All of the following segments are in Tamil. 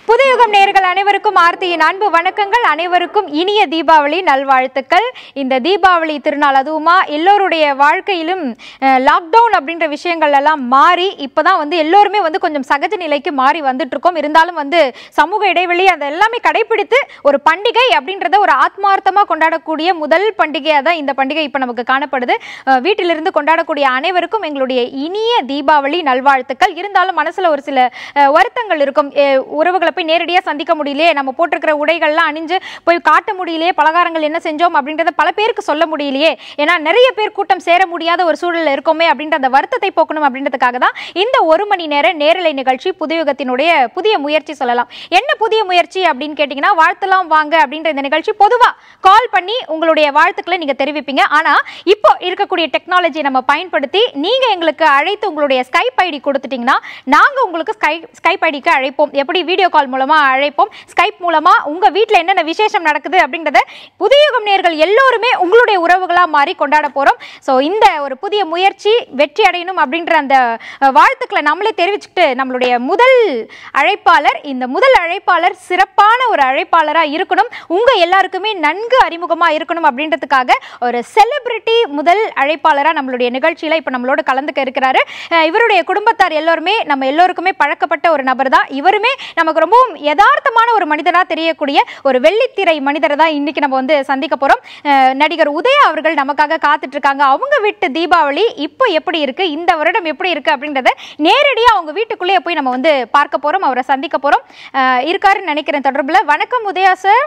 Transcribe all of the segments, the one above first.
புதுயுகம் நேர்கள் அனைவருக்கும் ஆர்த்தியின் அன்பு வணக்கங்கள் அனைவருக்கும் இனிய தீபாவளி நல்வாழ்த்துக்கள் இந்த தீபாவளி திருநாள் அதுவுமா எல்லோருடைய வாழ்க்கையிலும் லாக்டவுன் அப்படின்ற விஷயங்கள் எல்லாம் மாறி இப்போதான் வந்து எல்லோருமே வந்து கொஞ்சம் சகஜ நிலைக்கு மாறி வந்துட்டு இருக்கோம் இருந்தாலும் வந்து சமூக இடைவெளி அது எல்லாமே கடைபிடித்து ஒரு பண்டிகை அப்படின்றத ஒரு ஆத்மார்த்தமா கொண்டாடக்கூடிய முதல் பண்டிகையாக தான் இந்த பண்டிகை இப்போ நமக்கு காணப்படுது அஹ் வீட்டிலிருந்து கொண்டாடக்கூடிய அனைவருக்கும் எங்களுடைய இனிய தீபாவளி நல்வாழ்த்துக்கள் இருந்தாலும் மனசுல ஒரு சில அஹ், வருத்தங்கள் இருக்கும் அஹ், உறவுகளை போய் நேரடியாக சந்திக்க முடியலையே நம்ம போட்டிருக்கிற உடைகள்லாம் அணிஞ்சு போய் காட்ட முடியலையே பலகாரங்கள் என்ன செஞ்சோம் அப்படின்றத பல பேருக்கு சொல்ல முடியலையே ஏன்னா நிறைய பேர் கூட்டம் சேர முடியாத ஒரு சூழல்ல இருக்கோமே அப்படின்ற அந்த வருத்தத்தை போக்கணும் அப்படின்றதுக்காக தான் இந்த ஒரு மணி நேர நேரலை நிகழ்ச்சி புதுயுகத்தினுடைய புதிய முயற்சி சொல்லலாம் என்ன புதிய முயற்சி அப்படின்னு கேட்டிங்கன்னா வாழ்த்தலாம் வாங்க அப்படின்ற இந்த நிகழ்ச்சி பொதுவா கால் பண்ணி உங்களுடைய வாழ்த்துக்களை நீங்க தெரிவிப்பீங்க ஆனா இப்போ இருக்கக்கூடிய டெக்னாலஜி நம்ம பயன்படுத்தி நீங்க எங்களுக்கு அழைத்து உங்களுடைய ஸ்கைப் ஐடி கொடுத்துட்டீங்கன்னா நாங்க உங்களுக்கு ஸ்கை ஸ்கைப் ஐடிக்கு அழைப்போம் எப்படி வீடியோ கால் மூலமா அழைப்போம் ஸ்கைப் மூலமா உங்க வீட்ல என்னென்ன விசேஷம் நடக்குது அப்படின்றத புதியுகம் நேர்கள் எல்லோருமே உங்களுடைய உறவுகளா மாறி கொண்டாட போறோம் ஸோ இந்த ஒரு புதிய முயற்சி வெற்றி அடையணும் அப்படின்ற அந்த அஹ், வாழ்த்துக்களை நம்மளே தெரிவிச்சுக்கிட்டு நம்மளுடைய முதல் அழைப்பாளர் இந்த முதல் அழைப்பாளர் சிறப்பான ஒரு அழைப்பாளரா இருக்கணும் உங்க எல்லாருக்குமே நன்கு அறிமுகமா இருக்கணும் அப்படின்றதுக்காக ஒரு செலிபிரிட்டி முதல் அழைப்பாளரா நம்மளுடைய நிகழ்ச்சியில இப்ப நம்மளோட கலந்துக்க இருக்கிறாரு அஹ், இவருடைய குடும்பத்தார் எல்லோருமே நம்ம எல்லோருக்குமே பழக்கப்பட்ட ஒரு நபர் தான் இவருமே நமக்கு ரொம்பவும் யதார்த்தமான ஒரு மனிதனா தெரியக்கூடிய ஒரு வெள்ளித்திரை மனிதரை தான் இன்னைக்கு நம்ம வந்து சந்திக்க போறோம் அஹ், நடிகர் உதயா அவர்கள் நமக்காக காத்துட்டு இருக்காங்க அவங்க வீட்டு தீபாவளி இப்போ எப்படி இருக்கு இந்த வருடம் எப்படி இருக்கு அப்படின்றத நேரடியா அவங்க வீட்டுக்குள்ளேயே போய் நம்ம வந்து பார்க்க போறோம் அவரை சந்திக்க போறோம் அஹ், இருக்காருன்னு நினைக்கிறேன் தொடர்புல வணக்கம் உதயா சார்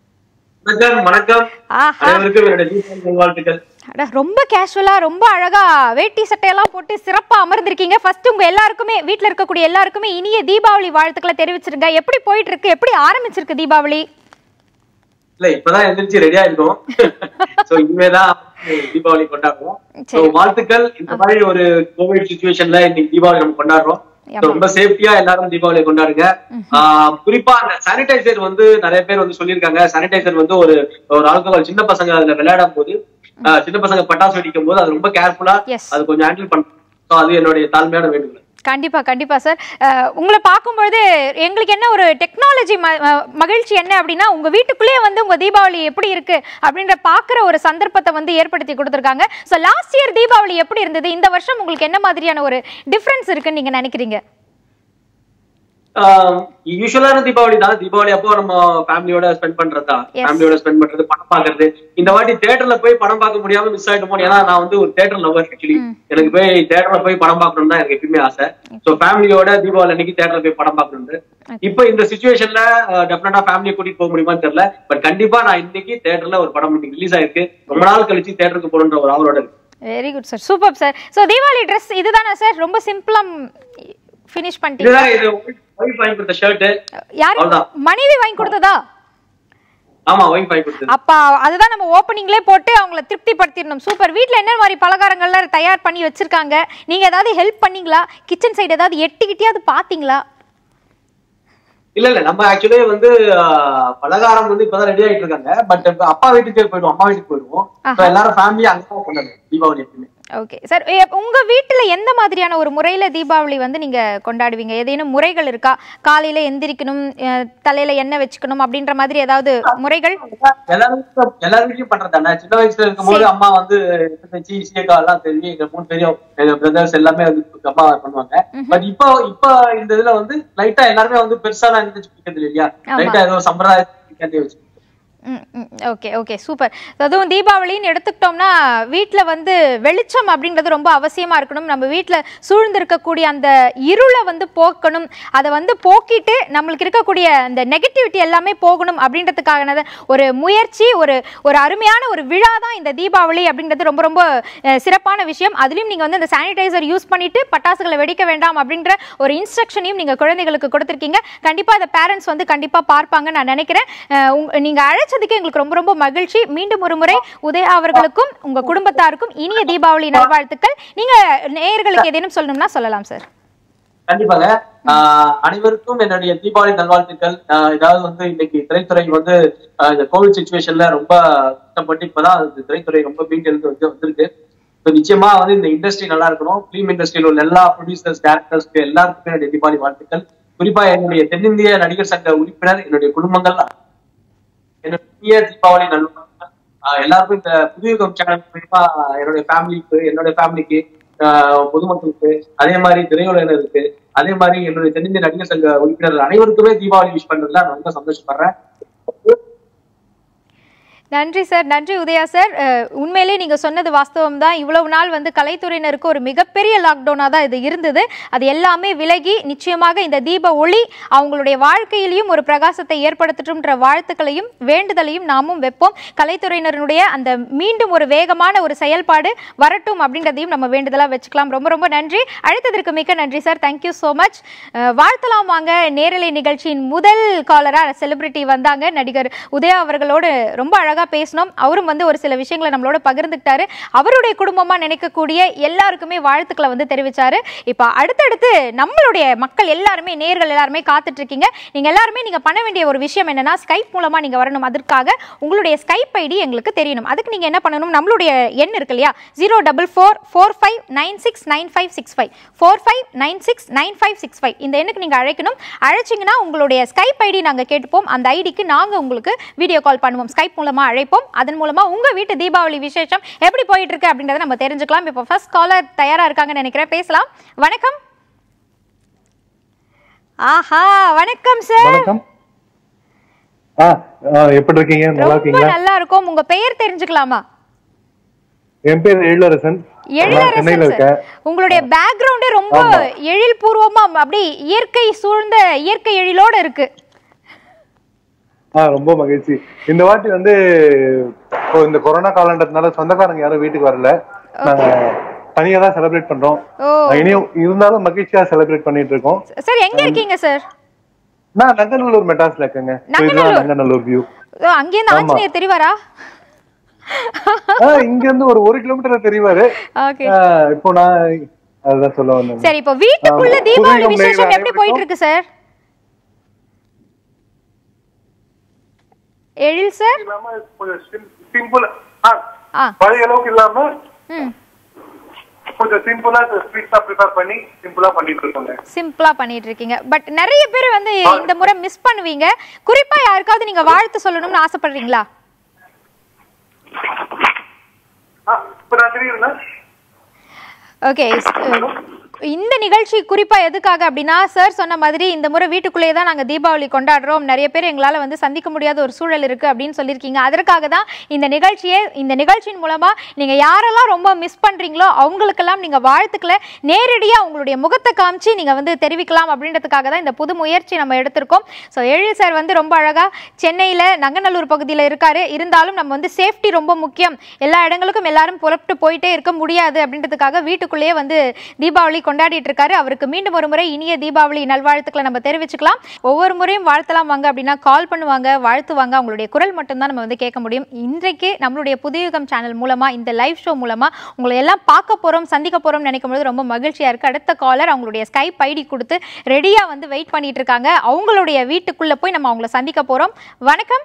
வணக்கம் வணக்கம் ஆஹா அனைவருக்கும் என்னுடைய தீபாவளி நல்வாழ்த்துக்கள் அட, ரொம்ப கேஷுவலா ரொம்ப அழகா வேட்டி சட்டையெல்லாம் போட்டு சிறப்பா அமர்ந்திருக்கீங்க ஃபர்ஸ்ட் உங்க எல்லாருக்குமே வீட்ல இருக்கக்கூடிய எல்லாருக்குமே இனிய தீபாவளி வாழ்த்துக்களை தெரிவிச்சிருங்க எப்படி போயிட்டு இருக்கு எப்படி ஆரம்பிச்சிருக்கு தீபாவளி இல்ல இப்பதான் எந்திரிச்சு ரெடியா இருக்கோம் சோ இனிமேதான் தீபாவளி கொண்டாடுறோம் சோ சரி. வாழ்த்துக்கள் இந்த மாதிரி ஒரு கோவிட் சுச்சுவேஷன்ல இன்னைக்கு தீபாவளி நம்ம கொண்டாடுறோம் So, ஆமா. ரொம்ப சேஃப்டியா எல்லாரும் தீபாவளி கொண்டாடுங்க ஆஹ் குறிப்பா அந்த சானிடைசர் வந்து நிறைய பேர் வந்து சொல்லியிருக்காங்க சானிடைசர் வந்து ஒரு ஒரு ஆல்கஹால் சின்ன பசங்க அதுல விளையாடும் போது ஆஹ் சின்ன பசங்க பட்டாசு வெடிக்கும் போது அது ரொம்ப கேர்ஃபுல்லா Yes. அது கொஞ்சம் ஹேண்டில் பண்ணணும் So, அது என்னுடைய தாழ்மையான வேண்டுகோள் கண்டிப்பா கண்டிப்பா சார் அஹ், உங்களை பார்க்கும்பொழுது எங்களுக்கு என்ன ஒரு டெக்னாலஜி மகிழ்ச்சி என்ன அப்படின்னா உங்க வீட்டுக்குள்ளேயே வந்து உங்க தீபாவளி எப்படி இருக்கு அப்படின்ற பார்க்குற ஒரு சந்தர்ப்பத்தை வந்து ஏற்படுத்தி கொடுத்துருக்காங்க ஸோ லாஸ்ட் இயர் தீபாவளி எப்படி இருந்தது இந்த வருஷம் உங்களுக்கு என்ன மாதிரியான ஒரு டிஃப்ரென்ஸ் இருக்குன்னு நீங்க நினைக்கிறீங்க யூஸ்வலான தீபாவளி தான் தீபாவளி அப்போ நம்ம ஃபேமிலியோட ஸ்பெண்ட் பண்றது தான் Yes. ஃபேமிலியோட ஸ்பெண்ட் பண்றது படம் பாக்குறது இந்த வாட்டி தியேட்டர்ல போய் படம் பார்க்க முடியாம மிஸ் ஆயிட்டோமோ ஏன்னா நான் வந்து ஒரு தியேட்டர் லவர் ஆக்சுவலி எனக்கு போய் தியேட்டர்ல போய் படம் பார்க்கணும் தான் எனக்கு எப்பயுமே ஆசை சோ ஃபேமிலியோட தீபாவளி அன்னைக்கு தியேட்டர்ல போய் படம் பார்க்கணும் இப்போ இந்த சுச்சுவேஷன்ல டெஃபினட்டா ஃபேமிலியை கூட்டிட்டு போக முடியுமான்னு தெரியல பட் கண்டிப்பா நான் இன்னைக்கு தியேட்டர்ல ஒரு படம் இன்னைக்கு ரிலீஸ் ஆயிருக்கு ரொம்ப நாள் கழிச்சு தியேட்டருக்கு போகணுன்ற ஒரு ஆவலோட இருக்கு very good sir super sir so Deepavali dress இதுதானே சார் ரொம்ப சிம்பிளா ஃபினிஷ் பண்ணிட்டீங்க இதுதான் இது ஒய்ஃப் வாங்கி கொடுத்த ஷர்ட் யாரு அவ்வளவுதான். மனைவி வாங்கி கொடுத்ததா ஆமா ஒய்ஃப் வாங்கி கொடுத்தது அப்ப அதுதான் நம்ம ஓப்பனிங்லேயே போட்டு அவங்கள திருப்திப்படுத்திடணும் சூப்பர் வீட்ல என்ன மாதிரி பலகாரங்கள்லாம் தயார் பண்ணி வச்சிருக்காங்க நீங்க ஏதாவது ஹெல்ப் பண்ணீங்களா கிச்சன் சைடு ஏதாவது எட்டிக்கிட்டியாவது பாத்தீங்களா இல்ல இல்ல நம்ம ஆக்சுவலி வந்து ஆஹ், பலகாரம் வந்து இப்பதான் ரெடி ஆயிட்டு இருக்காங்க பட் அப்பா வீட்டுக்கு போயிடுவோம் அம்மா வீட்டுக்கு போயிடுவோம் So, எல்லாரும் ஃபேமிலி அங்கதான் கொண்டாடுவோம் தீபாவளி எப்பயுமே ஓகே சார் உங்க வீட்டுல எந்த மாதிரியான ஒரு முறையில தீபாவளி வந்து நீங்க கொண்டாடுவீங்க ஏதேனும் முறைகள் இருக்கா காலையில எந்திரிக்கணும் அஹ், தலையில எண்ணெய் வச்சுக்கணும் அப்படின்ற மாதிரி ஏதாவது முறைகள் எல்லாரும் வீட்ல- எல்லார் வீட்லயும் பண்றதானே சின்ன வயசுல இருக்கும்போது அம்மா வந்து வச்சு சீக்கா எல்லாம் தெரியும் எங்க மூணு பேரும் எங்க பிரதர்ஸ் எல்லாமே வந்து அம்மா பண்ணுவாங்க பட் இப்போ இப்போ இந்த இதுல வந்து லைட்டா எல்லாருமே வந்து பெருசா எல்லாம் இருந்துச்சு பிடிக்கிறது இல்லையா ஆமா. லைட்டா ஏதோ சம்பிரதாயத்தை வச்சு ஓகே ஓகே சூப்பர் அதுவும் தீபாவளின்னு எடுத்துக்கிட்டோம்னா வீட்டில் வந்து வெளிச்சம் அப்படின்றது ரொம்ப அவசியமா இருக்கணும் நம்ம வீட்டில் சூழ்ந்து இருக்கக்கூடிய அந்த இருளை வந்து போக்கணும் அதை வந்து போக்கிட்டு நம்மளுக்கு இருக்கக்கூடிய அந்த நெகட்டிவிட்டி எல்லாமே போகணும் அப்படின்றதுக்கான ஒரு முயற்சி ஒரு ஒரு அருமையான ஒரு விழா தான் இந்த தீபாவளி அப்படின்றது ரொம்ப ரொம்ப அஹ், சிறப்பான விஷயம் அதுலயும் நீங்க வந்து இந்த சானிடைசர் யூஸ் பண்ணிட்டு பட்டாசுகளை வெடிக்க வேண்டாம் அப்படின்ற ஒரு இன்ஸ்ட்ரக்ஷனையும் நீங்க குழந்தைகளுக்கு கொடுத்துருக்கீங்க கண்டிப்பா அதை பேரண்ட்ஸ் வந்து கண்டிப்பா பார்ப்பாங்க நான் நினைக்கிறேன் அஹ், உங்க- நீங்க அழைச்சதுக்கு எங்களுக்கு ரொம்ப ரொம்ப மகிழ்ச்சி மீண்டும் ஒரு முறை உதயா அவர்களுக்கும் உங்க குடும்பத்தாருக்கும் இனிய தீபாவளி நல்வாழ்த்துக்கள் நீங்க நேயர்களுக்கு ஏதேனும் சொல்லணும்னா சொல்லலாம் சார் கண்டிப்பாங்க ஆஹ் அனைவருக்கும் என்னுடைய தீபாவளி நல்வாழ்த்துக்கள் ஆஹ் ஏதாவது வந்து இன்னைக்கு திரைத்துறை வந்து ஆஹ் இந்த கோவிட் சுச்சுவேஷன்ல ரொம்ப கஷ்டப்பட்டு இப்பதான் இந்த திரைத்துறை ரொம்ப மீண்டெழுந்து வந்து வந்திருக்கு So நிச்சயமா வந்து இந்த இண்டஸ்ட்ரி நல்லா இருக்கணும் ஃபிலிம் இண்டஸ்ட்ரியில் உள்ள எல்லா ப்ரொடியூசர்ஸ் டேரக்டர்ஸ்க்கு எல்லாருக்குமே என்னுடைய தீபாவளி வாழ்த்துக்கள் குறிப்பா என்னுடைய தென்னிந்திய நடிகர் சங்க உறுப்பினர் என்னுடைய குடும்பங்கள் என்னுடைய தீபாவளி நல்வாழ்த்துக்கள் ஆஹ் எல்லாருக்கும் இந்த புதுயுகம் சேனல் குறிப்பா என்னுடைய ஃபேமிலிக்கு என்னுடைய ஃபேமிலிக்கு பொதுமக்களுக்கு அதே மாதிரி திரையுலகினருக்கு அதே மாதிரி என்னுடைய தென்னிந்திய நடிகர் சங்க உறுப்பினர் அனைவருக்குமே தீபாவளி விஷ் பண்றதுல நான் ரொம்ப சந்தோஷப்படுறேன் நன்றி சார் நன்றி உதயா சார் அஹ், உண்மையிலே நீங்க சொன்னது வாஸ்தவம் தான் இவ்வளவு நாள் வந்து கலைத்துறையினருக்கு ஒரு மிகப்பெரிய லாக்டவுனாக தான் இது இருந்தது அது எல்லாமே விலகி நிச்சயமாக இந்த தீப ஒளி அவங்களுடைய வாழ்க்கையிலையும் ஒரு பிரகாசத்தை ஏற்படுத்தட்டும்ன்ற வாழ்த்துக்களையும் வேண்டுதலையும் நாமும் வைப்போம் கலைத்துறையினருடைய அந்த மீண்டும் ஒரு வேகமான ஒரு செயல்பாடு வரட்டும் அப்படின்றதையும் நம்ம வேண்டுதலாக வச்சுக்கலாம் ரொம்ப ரொம்ப நன்றி அழைத்ததற்கு மிக்க நன்றி சார் தேங்க்யூ ஸோ மச் வாழ்த்தலாம் வாங்க நேரலை நிகழ்ச்சியின் முதல் காலராக செலிபிரிட்டி வந்தாங்க நடிகர் உதயா அவர்களோடு ரொம்ப அழகாக பேசினோம் அவரும் வந்து ஒரு சில விஷயங்களை நம்மளோட பகிர்ந்துக்கிட்டாரு அவருடைய குடும்பமா நினைக்கக்கூடிய எல்லாருக்குமே வாழ்த்துக்களை வந்து தெரிவிச்சாரு இப்போ அடுத்தடுத்து நம்மளுடைய மக்கள் எல்லாருமே நேர்கள் எல்லாருமே காத்துட்டு இருக்கீங்க நீங்க எல்லாருமே நீங்க பண்ண வேண்டிய ஒரு விஷயம் என்னன்னா ஸ்கைப் மூலமா நீங்க வரணும் அதற்காக உங்களுடைய ஸ்கைப் ஐடி எங்களுக்கு தெரியணும் அதுக்கு நீங்க என்ன பண்ணணும் நம்மளுடைய எண் இருக்கு இல்லையா zero double four four five nine six nine five six five four five nine six nine five six five இந்த எண்ணுக்கு நீங்க அழைக்கணும் அழைச்சிங்கன்னா உங்களுடைய ஸ்கைப் ஐடி நாங்க கேட்டுப்போம் அந்த ஐடிக்கு நாங்க உங்களுக்கு வீடியோ கால் பண்ணுவோம் ஸ்கைப் மூலமா அழைப்போம் அதன் மூலமா உங்க வீட்டு தீபாவளி விசேஷம் எப்படி போயிட்டு இருக்கு அப்படின்றத நம்ம தெரிஞ்சுக்கலாம் இப்போ ஃபர்ஸ்ட் காலர் தயாரா இருக்காங்கன்னு நினைக்கிறேன் பேசலாம் வணக்கம் ஆஹா வணக்கம் சார் வணக்கம் ஆ ஆ, எப்படி இருக்கீங்க நல்லா ரொம்ப இருக்கீங்களா நல்லா இருக்கும் உங்க பெயர் தெரிஞ்சுக்கலாமா என் பேர் எழிலரசன் நான் சென்னையில எழிலரசன் இருக்கேன் சார் உங்களுடைய பேக்ரவுண்டே ரொம்ப எழில் பூர்வமா அப்படி இயற்கை சூழ்ந்த இயற்கை எழிலோட இருக்கு ஆ ரொம்ப மகிழ்ச்சி இந்த வாட்டி வந்து இப்போ இந்த கொரோனா காலன்றதுனால சொந்தக்காரங்க யாரும் வீட்டுக்கு வரல நாங்க தனியா தான் செலிப்ரேட் பண்றோம் ஓ இனியும் இருந்தாலும் மகிழ்ச்சியா செலிப்ரேட் பண்ணிட்டு இருக்கோம் சார் எங்க இருக்கீங்க சார் நான் நங்கநல்லூர் மெட்ராஸ்ல இருக்கேங்க So, இதுதான் நங்கநல்லூர். நங்கநல்லூர் வியூ ஓ, அங்கேருந்து ஆஞ்சநேயர் தெரிவாரா இங்க இருந்து ஒரு ஒரு கிலோமீட்டர் தெரிவாரு ஓகே ஆ, இப்போ நான் அதுதான் சொல்ல வந்தேன் சரி இப்போ வீட்டுக்குள்ள ஆமா. தீபாவளி புதுயுகம் விசேஷம் நேயர்கள் எப்படி போயிட்டு இருக்கு சார் எழில் சார் இல்லாம கொஞ்சம் சிம்பிள் ஆ பழைய அளவுக்கு இல்லாம ம் கொஞ்சம் சிம்பிளா ஸ்வீட்ஸா ப்ரிப்பேர் பண்ணி சிம்பிளா பண்ணிட்டு இருக்கோங்க சிம்பிளா பண்ணிட்டு இருக்கீங்க பட் நிறைய பேர் வந்து இந்த முறை மிஸ் பண்ணுவீங்க குறிப்பா யாருக்காவது நீங்க வாழ்த்து சொல்லணும்னு ஆசைப்படுறீங்களா இப்ப நான் தெரியுதுன்னா ஓகே இந்த நிகழ்ச்சி குறிப்பா எதுக்காக அப்படின்னா சார் சொன்ன மாதிரி இந்த முறை வீட்டுக்குள்ளேயே தான் நாங்க தீபாவளி கொண்டாடுறோம் நிறைய பேர் எங்களால வந்து சந்திக்க முடியாத ஒரு சூழல் இருக்கு அப்படின்னு சொல்லியிருக்கீங்க அதற்காக தான் இந்த நிகழ்ச்சியே இந்த நிகழ்ச்சியின் மூலமா நீங்க யாரெல்லாம் ரொம்ப மிஸ் பண்றீங்களோ அவங்களுக்கெல்லாம் நீங்க வாழ்த்துக்களை நேரடியா உங்களுடைய முகத்தை காமிச்சு நீங்க வந்து தெரிவிக்கலாம் அப்படின்றதுக்காக தான் இந்த புது முயற்சி நம்ம எடுத்திருக்கோம் ஸோ எழில் சார் வந்து ரொம்ப அழகா சென்னையில நங்கநல்லூர் பகுதியில் இருக்காரு இருந்தாலும் நம்ம வந்து சேஃப்டி ரொம்ப முக்கியம் எல்லா இடங்களுக்கும் எல்லாரும் புறப்பட்டு போயிட்டே இருக்க முடியாது அப்படின்றதுக்காக வீட்டுக்குள்ளேயே வந்து தீபாவளி கொண்டாடிட்டு இருக்காரு அவருக்கு மீண்டும் ஒரு முறை இனிய தீபாவளி நல்வாழ்த்துக்களை நம்ம தெரிவிச்சுக்கலாம் ஒவ்வொரு முறையும் வாழ்த்தலாம் வாங்க அப்படின்னா கால் பண்ணுவாங்க வாழ்த்துவாங்க அவங்களுடைய குரல் மட்டும்தான் நம்ம வந்து கேட்க முடியும் இன்றைக்கு நம்மளுடைய புதியுகம் சேனல் மூலமா இந்த லைவ் ஷோ மூலமா உங்களை எல்லாம் பார்க்க போறோம் சந்திக்க போறோம் நினைக்கும் போது ரொம்ப மகிழ்ச்சியா இருக்கு அடுத்த காலர் அவங்களுடைய ஸ்கைப் ஐடி கொடுத்து ரெடியா வந்து வெயிட் பண்ணிட்டு இருக்காங்க அவங்களுடைய வீட்டுக்குள்ள போய் நம்ம அவங்கள சந்திக்க போறோம் வணக்கம்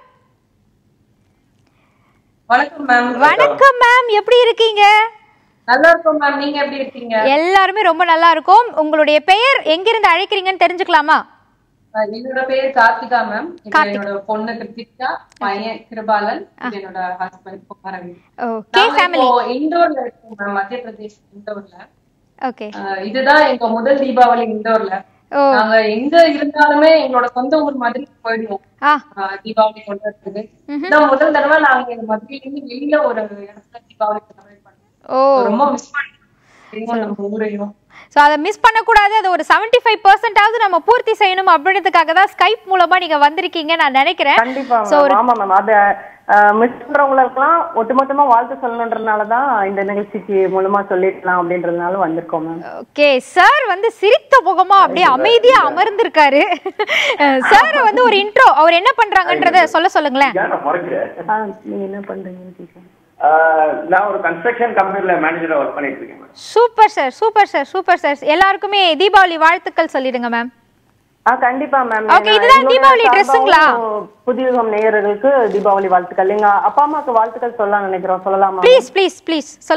வணக்கம் மேம் வணக்கம் மேம் எப்படி இருக்கீங்க நல்லா இருக்கோம் மேம் நீங்க எப்படி இருக்கீங்க எல்லாருமே ரொம்ப நல்லா இருக்கும் உங்களுடைய பெயர் எங்கிருந்து அழைக்கிறீங்கன்னு தெரிஞ்சுக்கலாமா அஹ் என்னோட பேர் கார்த்திகா மேம் இது என்னோட பொண்ணு கிருத்திகா பையன் கிருபாலன் இது என்னோட ஹஸ்பண்ட் குமாரவி ஓகே நாங்க ஃபேமிலி இப்போ இண்டோர்ல இருக்கோம் மேம் மத்திய பிரதேஷ் இண்டோர்ல ஓகே அஹ் இதுதான் எங்க முதல் தீபாவளி இண்டோர்ல ஓ நாங்க எங்க இருந்தாலுமே எங்களோட சொந்த ஊர் மதுரை போயிடுவோம் ஆ அஹ் தீபாவளி கொண்டாடுறதுக்கு இதான் முதல் தடவை நாங்க எங்க மதுரையில இருந்து வெளியில ஒரு இடத்துல தீபாவளி செலிப்ரேட் பண்ணோம் ஓ ரொம்ப மிஸ் பண்ணுவோம் நம்ம ஊரையும் ஸோ அதை மிஸ் பண்ணக்கூடாது அது ஒரு செவன்டி ஃபைவ் பர்சன்டாவது நம்ம பூர்த்தி செய்யணும் அப்படின்றதுக்காக தான் ஸ்கைப் மூலமா நீங்க வந்திருக்கீங்க நான் நினைக்கிறேன் கண்டிப்பா So, மேம் ஆமா மேம் அத மிஸ் பண்றவங்களுக்கெல்லாம் ஒட்டுமொத்தமா வாழ்த்து சொல்லணுன்றதுனால தான் இந்த நிகழ்ச்சிக்கு மூலமா சொல்லிடலாம் அப்படின்றதுனால வந்திருக்கோம் மேம் ஓகே சார் வந்து சிரித்த முகமா அப்படியே அமைதியா அமர்ந்திருக்காரு சார் வந்து ஒரு இன்ட்ரோ அவர் என்ன பண்றாங்கன்றத சொல்ல சொல்லுங்களேன் ஆ, நீங்க என்ன பண்றீங்கன்னு கேட்கலாம் நான் ஒரு கன்ஸ்ட்ரக்ஷன் கம்பெனில மேனேஜரா ஒர்க் பண்ணிட்டு இருக்கேன் ma'am super sir super sir super sir எல்லாருக்குமே தீபாவளி வாழ்த்துக்கள் சொல்லிடுங்க மேம் ஆ கண்டிப்பா மேம் Okay, இதுதான் தீபாவளி dressங்களா? புதியுகம் நேயர்களுக்கு தீபாவளி வாழ்த்துக்கள் எங்க அப்பா அம்மாக்கு வாழ்த்துக்கள் சொல்லலாம் நினைக்கிறோம் சொல்லலாமா ப்ளீஸ் ப்ளீஸ் ப்ளீஸ் சொல்லுங்க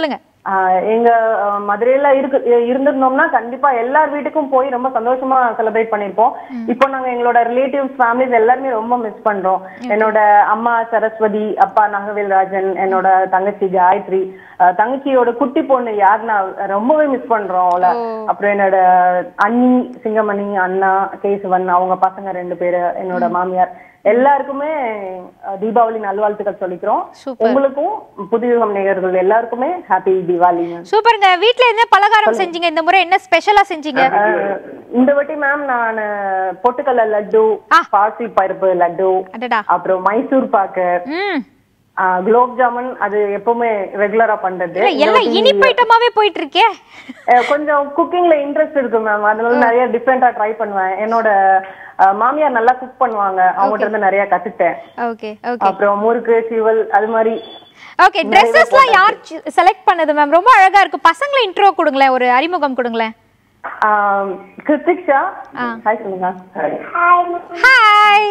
ஆஹ் எங்க ஆஹ் மதுரையில இருக்கு இ- இருந்திருந்தோம்னா கண்டிப்பா எல்லார் வீட்டுக்கும் போய் ரொம்ப சந்தோஷமா செலிப்ரேட் பண்ணிருப்போம் இப்போ நாங்க எங்களோட ரிலேட்டிவ்ஸ் ஃபேமிலிஸ் எல்லாருமே ரொம்ப மிஸ் பண்றோம் என்னோட அம்மா சரஸ்வதி அப்பா நாகவேல் ராஜன் என்னோட தங்கச்சி காயத்ரி ஆஹ் தங்கச்சியோட குட்டி பொண்ணு யாருன்னா ரொம்பவே மிஸ் பண்றோம் அவள அப்புறம் என்னோட அண்ணி சிங்கமணி அண்ணா கேசவன் அவங்க பசங்க ரெண்டு பேரு என்னோட மாமியார் எல்லாருக்குமே ஆஹ் தீபாவளி நல்வாழ்த்துக்கள் சொல்லிக்கிறோம் Super. உங்களுக்கும் புதுயுகம் நேயர்கள் எல்லாருக்குமே ஹாப்பி தீபாவளி மேம் சூப்பருங்க வீட்ல என்ன பலகாரம் செஞ்சீங்க இந்த முறை என்ன ஸ்பெஷலா செஞ்சீங்க அஹ் இந்த வாட்டி மேம் நான் பொட்டுக்கல்ல லட்டு ஆ. பாசி பருப்பு லட்டு அடடா அப்புறம் மைசூர் பாக்கு ம் அஹ் குலோப் ஜாமுன் அது எப்பவுமே ரெகுலரா பண்றது இல்ல இந்த எல்லாம் வாட்டி, இனிப்பு ஐட்டமாவே போயிட்டு இருக்கே அஹ் கொஞ்சம் குக்கிங்ல இன்ட்ரெஸ்ட் இருக்கு மேம் அதனால நிறைய டிஃப்ரெண்டா ட்ரை பண்ணுவேன் என்னோட அஹ், மாமியார் நல்லா குக் பண்ணுவாங்க அவங்ககிட்ட இருந்து நிறைய கத்துட்டேன் ஓகே ஓகே அப்புறம் முறுக்கு சிவல் அது மாதிரி ஓகே ட்ரெஸ்ஸஸ்லாம் யார் செலக்ட் பண்ணது மேம் ரொம்ப அழகா இருக்கு பசங்களை இன்ட்ரோ கொடுங்களேன் ஒரு அறிமுகம் கொடுங்களேன் ஆஹ் கிருத்திக்ஷா ஹாய் சொல்லுங்க ஹாய்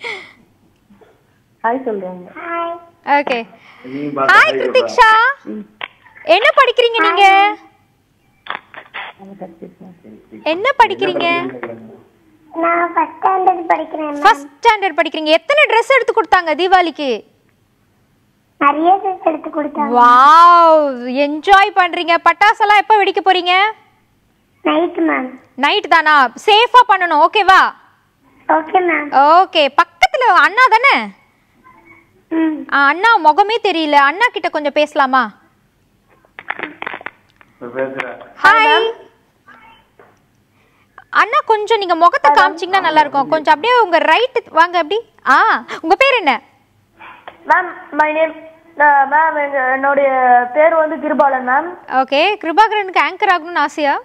ஹாய் சொல்றாங்க ஓகே ஹாய் கிருத்திக்ஷா என்ன படிக்கிறீங்க நீங்க என்ன படிக்கிறீங்க நான் ஃபர்ஸ்ட் ஸ்டாண்டர்ட் படிக்கிறேன் ஃபர்ஸ்ட் ஸ்டாண்டர்ட் படிக்கிறீங்க எத்தனை ட்ரெஸ் எடுத்து கொடுத்தாங்க தீபாவளிக்கு நிறைய ட்ரெஸ் எடுத்து கொடுத்தாங்க வாவ் என்ஜாய் பண்றீங்க பட்டாசெல்லாம் எப்போ வெடிக்க போறீங்க நைட் மேம் நைட் தானா சேஃபா பண்ணணும் ஓகேவா ஓகே மேம் ஓகே பக்கத்துல அண்ணா தானே ம் ஆ, அண்ணா முகமே தெரியல அண்ணா கிட்ட கொஞ்சம் பேசலாமா ஹாய் அண்ணா கொஞ்சம் நீங்க முகத்தை காமிச்சீங்கன்னா நல்லா இருக்கும் கொஞ்சம் அப்படியே உங்க ரைட் வாங்க அப்படி ஆ உங்க பேர் என்ன மேம் மை நேம் மேம் என்னுடைய பேர் வந்து கிருபாலன் மேம் ஓகே கிருபாகரனுக்கு ஆங்கர் ஆகணும்னு ஆசையா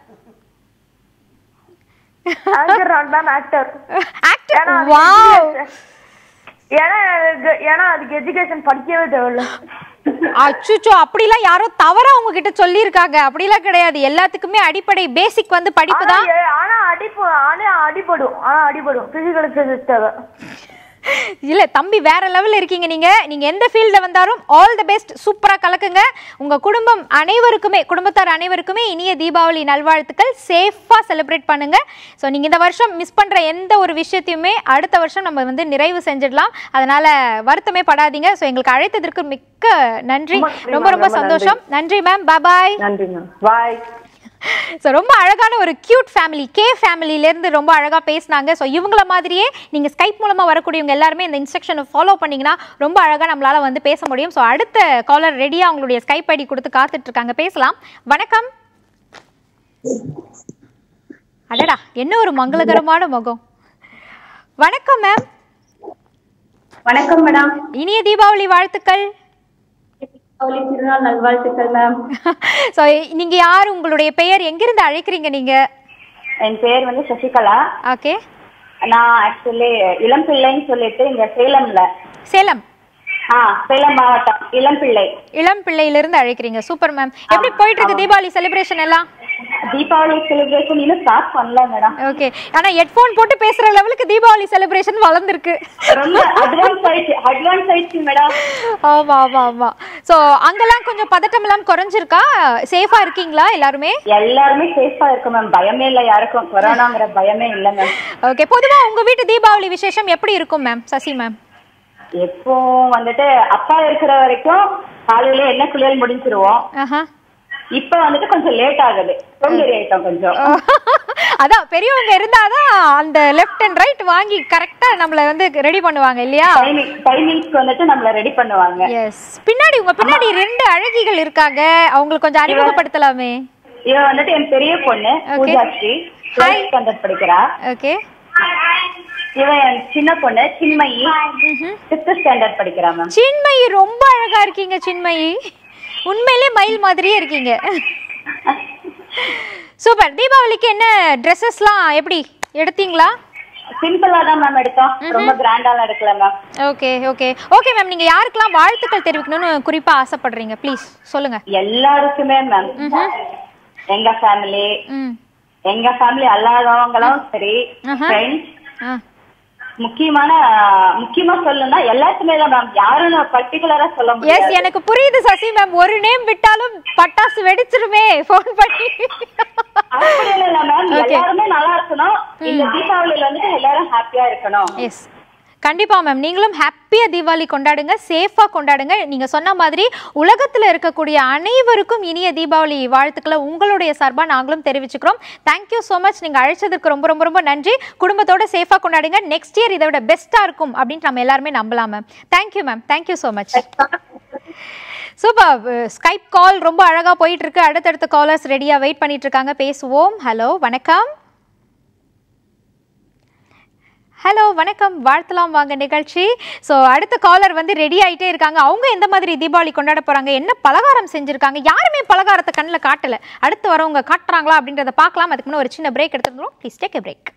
anchor not ma'am actor actor wow ஏன்னா எனக்கு- ஏன்னா அதுக்கு எஜுகேஷன் படிக்கவே தேவையில்ல அச்சுச்சோ அப்படிலாம் யாரோ தவறா உங்ககிட்ட சொல்லியிருக்காங்க அப்படிலாம் கிடையாது எல்லாத்துக்குமே அடிப்படை பேசிக் வந்து படிப்பு ஆனா தான் ஏ- ஆனா அடிப்பு ஆனா அடிபடும் ஆனா அடிபடும் பிசிக்கல் எக்ஸசைஸ் தேவை இல்ல தம்பி வேற லெவல்ல இருக்கீங்க நீங்க நீங்க எந்த ஃபீல்ட்ல வந்தாலும் ஆல் தி பெஸ்ட் சூப்பரா கலக்குங்க உங்க குடும்பம் அனைவருக்குமே குடும்பத்தார் அனைவருக்குமே இனிய தீபாவளி நல்வாழ்த்துக்கள் சேஃபா செலிப்ரேட் பண்ணுங்க ஸோ நீங்க இந்த வருஷம் மிஸ் பண்ற எந்த ஒரு விஷயத்தையுமே அடுத்த வருஷம் நம்ம வந்து நிறைவு செஞ்சிடலாம் அதனால வருத்தமே படாதீங்க ஸோ எங்களுக்கு அழைத்ததற்கு மிக்க நன்றி ரொம்ப நன்றி, ரொம்ப ரொம்ப ரொம்ப சந்தோஷம் நன்றி மேம் பாய் நன்றி மேம் பாய் ஸோ ரொம்ப அழகான ஒரு கியூட் ஃபேமிலி கே ஃபேமிலியிலேருந்து ரொம்ப அழகாக பேசினாங்க ஸோ இவங்கள மாதிரியே நீங்கள் ஸ்கைப் மூலமாக வரக்கூடியவங்க எல்லாருமே இந்த இன்ஸ்ட்ரக்ஷனை ஃபாலோ பண்ணீங்கன்னா ரொம்ப அழகாக நம்மளால் வந்து பேச முடியும் ஸோ அடுத்த காலர் ரெடியாக அவங்களுடைய ஸ்கைப் ஐடி கொடுத்து காத்துட்டு இருக்காங்க பேசலாம் வணக்கம் அடடா என்ன ஒரு மங்களகரமான முகம் வணக்கம் மேம் வணக்கம் மேடம் இனிய தீபாவளி வாழ்த்துக்கள் தீபாவளி திருநாள் நல்வாழ்த்துக்கள் மேம் ஸோ நீங்க யார் உங்களுடைய பெயர் எங்கிருந்து அழைக்கிறீங்க நீங்க என் பேர் வந்து சசிகலா ஓகே நான் ஆக்சுவலி இளம்பிள்ளைன்னு சொல்லிட்டு இங்க சேலம்ல சேலம் ஆ சேலம் மாவட்டம் இளம்பிள்ளை இளம் பிள்ளையிலிருந்து அழைக்கிறீங்க சூப்பர் மேம் எப்படி போயிட்டு இருக்கு தீபாவளி செலிப்ரேஷன் எல்லாம் தீபாவளி செலிப்ரேஷன் இன்னும் ஸ்டார்ட் பண்ணல மேடம் ஓகே ஆனா ஹெட்ஃபோன் போட்டு பேசுற லெவலுக்கு தீபாவளி செலிப்ரேஷன் வளர்ந்துருக்கு ரொம்ப அட்வான்ஸ் ஆயிடுச்சு அட்வான்ஸ் ஆயிடுச்சு மேடம் ஆமா ஆமா ஆமா சோ அங்கெல்லாம் கொஞ்சம் பதட்டம் எல்லாம் குறைஞ்சிருக்கா சேஃபா இருக்கீங்களா எல்லாருமே எல்லாருமே சேஃபா இருக்கு மேம் பயமே இல்ல யாருக்கும் கொரோனாங்கிற பயமே இல்ல மேம் ஓகே பொதுவா உங்க வீட்டு தீபாவளி விசேஷம் எப்படி இருக்கும் மேம் சசி மேம் எப்போ வந்துட்டு அப்பா இருக்கிற வரைக்கும் காலையில என்ன குளியல் முடிஞ்சிருவோம் ஆஹா இப்ப வந்துட்டு கொஞ்சம் லேட் ஆகுது சோம்பேறி ஆயிட்டோம் கொஞ்சம் அதான் பெரியவங்க இருந்தாதான் அந்த லெஃப்ட் அண்ட் ரைட் வாங்கி கரெக்டா நம்மள வந்து ரெடி பண்ணுவாங்க இல்லையா டைமிங் டைமிங்ஸ்க்கு வந்துட்டு நம்மள ரெடி பண்ணுவாங்க எஸ் பின்னாடி உங்க பின்னாடி ரெண்டு அழகிகள் இருக்காங்க அவங்களுக்கு கொஞ்சம் அறிமுகப்படுத்தலாமே இவ வந்துட்டு என் பெரிய பொண்ணு Okay. பூஜாஸ்ரீ டுவெல்த் ஸ்டாண்டர்ட் படிக்கிறா ஓகே இவ என் சின்ன பொண்ணு சின்மயி சிக்ஸ்த் ஸ்டாண்டர்ட் படிக்கிறா மேம் சின்மயி ரொம்ப அழகா இருக்கீங்க சின்மயி உண்மையிலே மயில் மாதிரியே இருக்கீங்க சூப்பர் தீபாவளிக்கு என்ன ட்ரெஸ்ஸஸ்லாம் எப்படி எடுத்தீங்களா சிம்பிளா தான் மேம் எடுத்தோம் ரொம்ப கிராண்டாலாம் எடுக்கல ma'am okay okay okay ma'am நீங்க யாருக்கெல்லாம் வாழ்த்துக்கள் தெரிவிக்கணும்னு குறிப்பா ஆசைப்படுறீங்க ப்ளீஸ் சொல்லுங்க எல்லாருக்குமே மேம் எங்க ஃபேமிலி ம் எங்க ஃபேமிலி அல்லாதவங்களும் சரி ஆஹா. ஃப்ரெண்ட்ஸ் ஆ முக்கியமான முக்கியமா சொல்லணும்னா எல்லாத்துமே தான் மேம் யாரும் பர்டிகுலரா சொல்ல எஸ் முடியாது எனக்கு புரியுது சசி மேம் ஒரு நேம் விட்டாலும் பட்டாசு வெடிச்சிருமே ஃபோன் பண்ணி அப்படி இல்ல மேம் Okay. எல்லாருமே நல்லா இருக்கணும் இந்த தீபாவளியில வந்துட்டு எல்லாரும் ஹாப்பியா இருக்கணும் எஸ் கண்டிப்பா மேம் நீங்களும் ஹாப்பியா தீபாவளி கொண்டாடுங்க சேஃபா கொண்டாடுங்க நீங்க சொன்ன மாதிரி உலகத்துல இருக்கக்கூடிய அனைவருக்கும் இனிய தீபாவளி வாழ்த்துக்களை உங்களுடைய சார்பா நாங்களும் தெரிவிச்சுக்கிறோம் தேங்க்யூ ஸோ மச் நீங்க அழைச்சதுக்கு ரொம்ப ரொம்ப ரொம்ப நன்றி குடும்பத்தோட சேஃபா கொண்டாடுங்க நெக்ஸ்ட் இயர் இதை விட பெஸ்டா இருக்கும் அப்படின்னு நம்ம எல்லாருமே நம்பலாம் ma'am thank you ma'am thank you so much super Skype call ரொம்ப அழகா போயிட்டு இருக்கு அடுத்தடுத்த காலர்ஸ் ரெடியா வெயிட் பண்ணிட்டு இருக்காங்க பேசுவோம் ஹலோ வணக்கம் ஹலோ வணக்கம் வாழ்த்தலாம் வாங்க நிகழ்ச்சி ஸோ அடுத்த காலர் வந்து ரெடி ஆயிட்டே இருக்காங்க அவங்க எந்த மாதிரி தீபாவளி கொண்டாட போறாங்க என்ன பலகாரம் செஞ்சிருக்காங்க யாருமே பலகாரத்தை கண்ணில் காட்டல அடுத்து வரவங்க காட்டுறாங்களா அப்படின்றத பார்க்கலாம் அதுக்கு முன்னாடி ஒரு சின்ன பிரேக் எடுத்துக்கிறோம் ப்ளீஸ் டேக் எ பிரேக்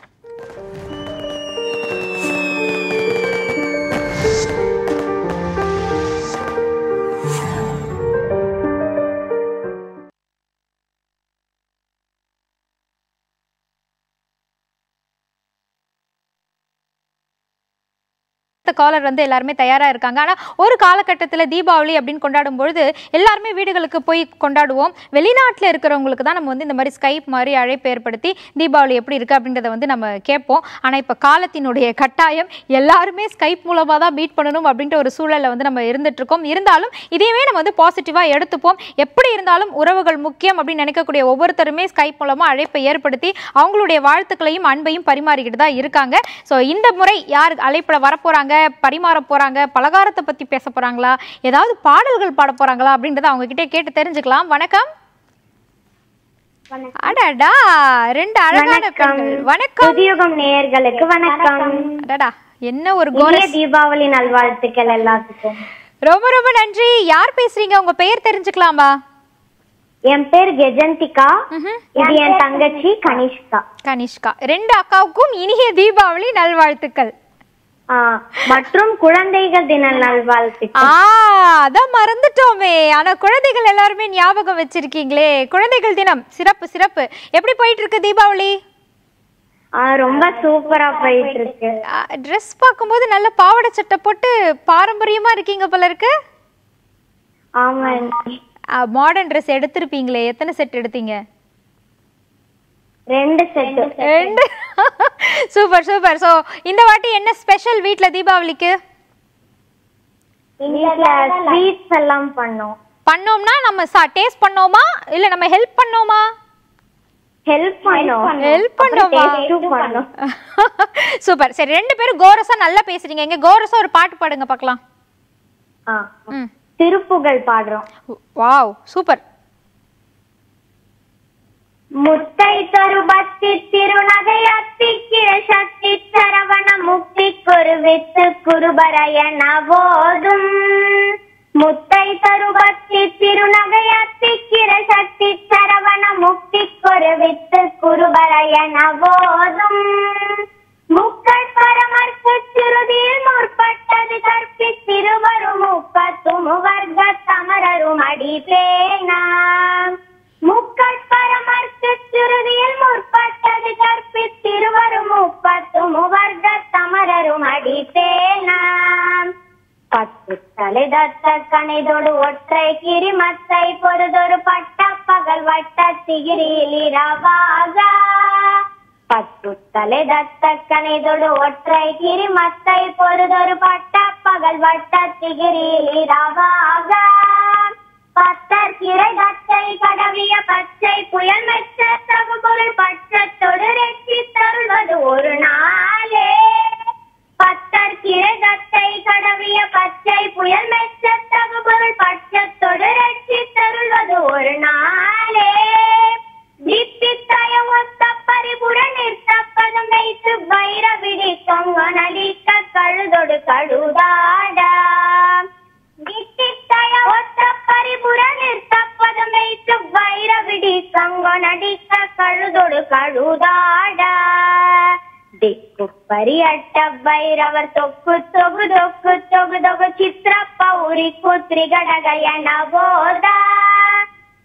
அடுத்த காலர் வந்து எல்லாருமே தயாரா இருக்காங்க ஆனா ஒரு காலகட்டத்துல தீபாவளி அப்படின்னு கொண்டாடும் பொழுது எல்லாருமே வீடுகளுக்கு போய் கொண்டாடுவோம் வெளிநாட்டுல இருக்கிறவங்களுக்கு தான் நம்ம வந்து இந்த மாதிரி ஸ்கைப் மாதிரி அழைப்பு ஏற்படுத்தி தீபாவளி எப்படி இருக்கு அப்படின்றத வந்து நம்ம கேட்போம் ஆனா இப்ப காலத்தினுடைய கட்டாயம் எல்லாருமே ஸ்கைப் மூலமா தான் மீட் பண்ணணும் அப்படின்ற ஒரு சூழல்ல வந்து நம்ம இருந்துட்டு இருக்கோம் இருந்தாலும் இதையுமே நம்ம வந்து பாசிட்டிவா எடுத்துப்போம் எப்படி இருந்தாலும் உறவுகள் முக்கியம் அப்படின்னு நினைக்கக்கூடிய ஒவ்வொருத்தருமே ஸ்கைப் மூலமா அழைப்பை ஏற்படுத்தி அவங்களுடைய வாழ்த்துக்களையும் அன்பையும் பரிமாறிக்கிட்டு தான் இருக்காங்க ஸோ இந்த முறை யார் அழைப்புல வரப்போறாங்க பரிமாற போறாங்க பலகாரத்தை பத்தி பேச போறாங்களா ஏதாவது பாடல்கள் பாட போறாங்களா அப்படின்றத அவங்க கிட்டே கேட்டு தெரிஞ்சுக்கலாம் வணக்கம் அடடா ரெண்டு அழகான பெண்கள் வணக்கம் புதியுகம் நேயர்களுக்கு வணக்கம் அடடா என்ன ஒரு இனிய கோரஸ் தீபாவளி நல்வாழ்த்துக்கள் எல்லாத்துக்கும் ரொம்ப ரொம்ப நன்றி யார் பேசுறீங்க உங்க பெயர் தெரிஞ்சுக்கலாமா என் பேர் கெஜந்திகா இது என் தங்கச்சி கனிஷ்கா கனிஷ்கா ரெண்டு அக்காவுக்கும் இனிய தீபாவளி நல்வாழ்த்துக்கள் ஆ, மற்றும் குழந்தைகள் தின நல்வாழ்த்துக்கள் ஆ அதான் மறந்துட்டோமே ஆனா குழந்தைகள் எல்லாருமே ஞாபகம் வச்சிருக்கீங்களே குழந்தைகள் தினம் சிறப்பு சிறப்பு எப்படி போயிட்டு இருக்கு தீபாவளி ஆ, ரொம்ப சூப்பரா போயிட்டு இருக்கு ட்ரெஸ் பார்க்கும்போது நல்ல பாவாடை சட்டை போட்டு பாரம்பரியமா இருக்கீங்க போல இருக்கு ஆமா மாடர்ன் ட்ரெஸ் எடுத்திருப்பீங்களே எத்தனை செட் எடுத்தீங்க ரெண்டு செட்டு ரெண்டு சூப்பர் சூப்பர் சோ இந்த வாட்டி என்ன ஸ்பெஷல் வீட்ல தீபாவளிக்கு வீட்ல ஸ்வீட்ஸ் எல்லாம் பண்ணோம் பண்ணோம்னா நம்ம டேஸ்ட் பண்ணோமா இல்ல நம்ம ஹெல்ப் பண்ணோமா ஹெல்ப் பண்ணோம் ஹெல்ப் பண்ணோமா டேஸ்டும் பண்ணோம் சூப்பர் சரி ரெண்டு பேரும் கோரஸா நல்லா பேசுறீங்க எங்க கோரஸா ஒரு பாட்டு பாடுங்க பார்க்கலாம் ஆ, ம் திருப்புகழ் பாடுறோம் வாவ் சூப்பர் முத்தை தருபத்தி திருநகை அத்திக்கிற சக்தி சரவண முக்தி குருவித்து குருபரையன போதும் முத்தை தருபத்தி திருநகை அத்திக்கிற சக்தி சரவண முக்தி குருவித்து குருபரையன போதும் முக்கள் பரமர்க்கு சிறுதியில் முற்பட்டது கற்பி திருவரும் முப்பத்தும் வர்க்க சமரரும் அடிபேனாம் முக்கள் பரமர்க்கு சிறுதியில் முற்பட்டது கற்பி திருவரும் முப்பத்தும் வர்க்க சமரரும் அடிபேனாம் பத்து தலைதத்த கணைதொடு ஒற்றை கிரிமத்தை பொறுதொரு பட்ட பகல் வட்ட திகிரியில் இரவாக பத்து தலைதத்த கணைதொடு ஒற்றை கிரிமத்தை பொறுதொரு பட்ட பகல் வட்ட திகிரியில் இரவாக பத்தர் கிரை தத்தை கடவிய பச்சை புயல் மெச்ச தகுபொருள் பட்சத்தொடு ரெச்சி தருவது ஒரு நாளே பத்தர் கிரை தத்தை கடவிய பச்சை புயல் மெச்ச தகுபொருள் பட்சத்தொடு ரெச்சி தருவது ஒரு நாளே தீப்தித்தய ஒத்த பரிபுர நிற்கப்பதம் வைத்து வைரவிடி தொங்க நலிக்க கழுதொடு கழுதாடா தீப்தித்தய ஒத்த பரிபுர நிற்கப்பதம் வைத்து வைரவிடி தொங்க நடிக்க கழுதொடு கழுதாடா ದಿಕ್ಕು ಪರಿಯಟ್ಟ ಭೈರವರ್ ತೊಕ್ಕು ತೊಗು ದೊಕ್ಕು ತೊಗು ದೊಗು ಚಿತ್ರಪ್ಪ ಉರಿಕು ತ್ರಿಗಡಗಯನ ಬೋದ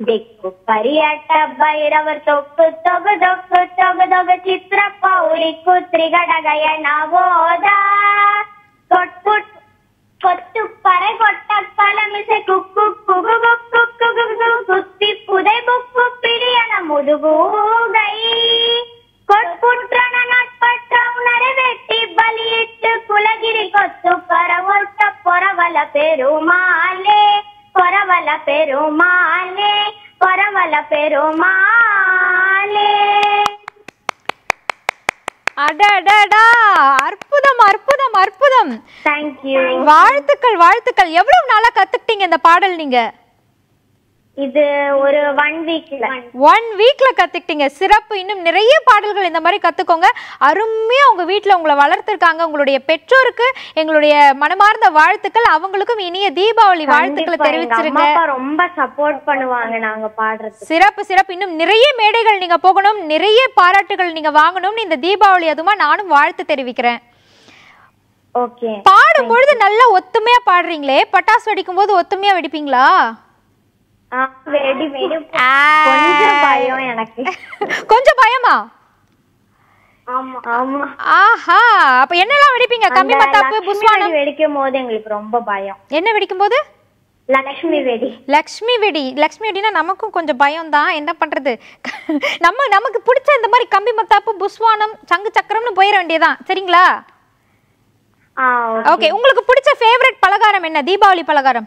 ದಿಕ್ಕು ಪರಿಯಾಟ ಭೈರವರ್ ತೊಕ್ಕು ತೊಗ ದೊಕ್ಕು ತೊಗ ದೊಗ ಚಿತ್ರ ಪೌರಿ ಕುತ್ರಿ ಗಡಗಯನ ಹೋದ ಕೊಟ್ಪುಟ್ ಕೊತ್ತು ಪರೆ ಕೊಟ್ಟ ಪಲಮಿಸೆ ಕುಕ್ಕು ಕುಗು ಗುಕ್ಕು ಕುಗು ಗುಗು ಕುತ್ತಿ ಪುದೆ ಬುಕ್ಕು ಪಿಡಿಯನ ಮುದುಗು ಗೈ ಕೊಟ್ಪುಟ್ರನ ನಟ್ಪಟ್ಟ ಉಣರೆ வெட்டி பலியிட்டு குலகிரி கொத்து பரவொட்ட பொறவல பெருமாளே பொறவல பெருமாளே பொறவல பெருமாளே அடடடா அற்புதம் அற்புதம் அற்புதம் தேங்க்யூ வாழ்த்துக்கள் வாழ்த்துக்கள் எவ்வளவு நாளா கத்துக்கிட்டீங்க இந்த பாடல் நீங்க இது ஒரு ஒன் வீக்ல ஒன் வீக்ல கத்துக்கிட்டீங்க சிறப்பு இன்னும் நிறைய பாடல்கள் இந்த மாதிரி கத்துக்கோங்க அருமையா உங்க வீட்ல உங்களை வளர்த்திருக்காங்க உங்களுடைய பெற்றோருக்கு எங்களுடைய மனமார்ந்த வாழ்த்துக்கள் அவங்களுக்கும் இனிய தீபாவளி வாழ்த்துக்களை கண்டிப்பா, எங்க அம்மா தெரிவிச்சிருங்க அப்பா ரொம்ப சப்போர்ட் பண்ணுவாங்க நாங்க பாடுறது சிறப்பு சிறப்பு இன்னும் நிறைய மேடைகள் நீங்க போகணும் நிறைய பாராட்டுகள் நீங்க வாங்கணும்னு இந்த தீபாவளி அதுமா நானும் வாழ்த்து தெரிவிக்கிறேன் ஓகே பாடும் பொழுது நல்லா ஒத்துமையா பாடுறீங்களே பட்டாசு வெடிக்கும் போது ஒத்துமையா வெடிப்பீங்களா வெடி வெடி ஆ. கொஞ்சம் பயம் எனக்கு கொஞ்சம் பயமா ஆமா ஆமா ஆஹா அப்ப என்னெல்லாம் வெடிப்பீங்க கம்பி அந்த மத்தாப்பு லக்ஷ்மி புஸ்வானம் வெடி வெடிக்கும் போது எங்களுக்கு ரொம்ப பயம் என்ன வெடிக்கும் போது லக்ஷ்மி வெடி லக்ஷ்மி வெடி லக்ஷ்மி வெடினா நமக்கும் கொஞ்சம் பயம் தான் என்ன பண்றது நம்ம நமக்கு பிடிச்ச இந்த மாதிரி கம்பி மத்தாப்பு புஸ்வானம் சங்கு சக்கரம்னு போயிட வேண்டியதான் சரிங்களா ஆ ஓகே உங்களுக்கு பிடிச்ச ஃபேவரட் பலகாரம் என்ன தீபாவளி பலகாரம்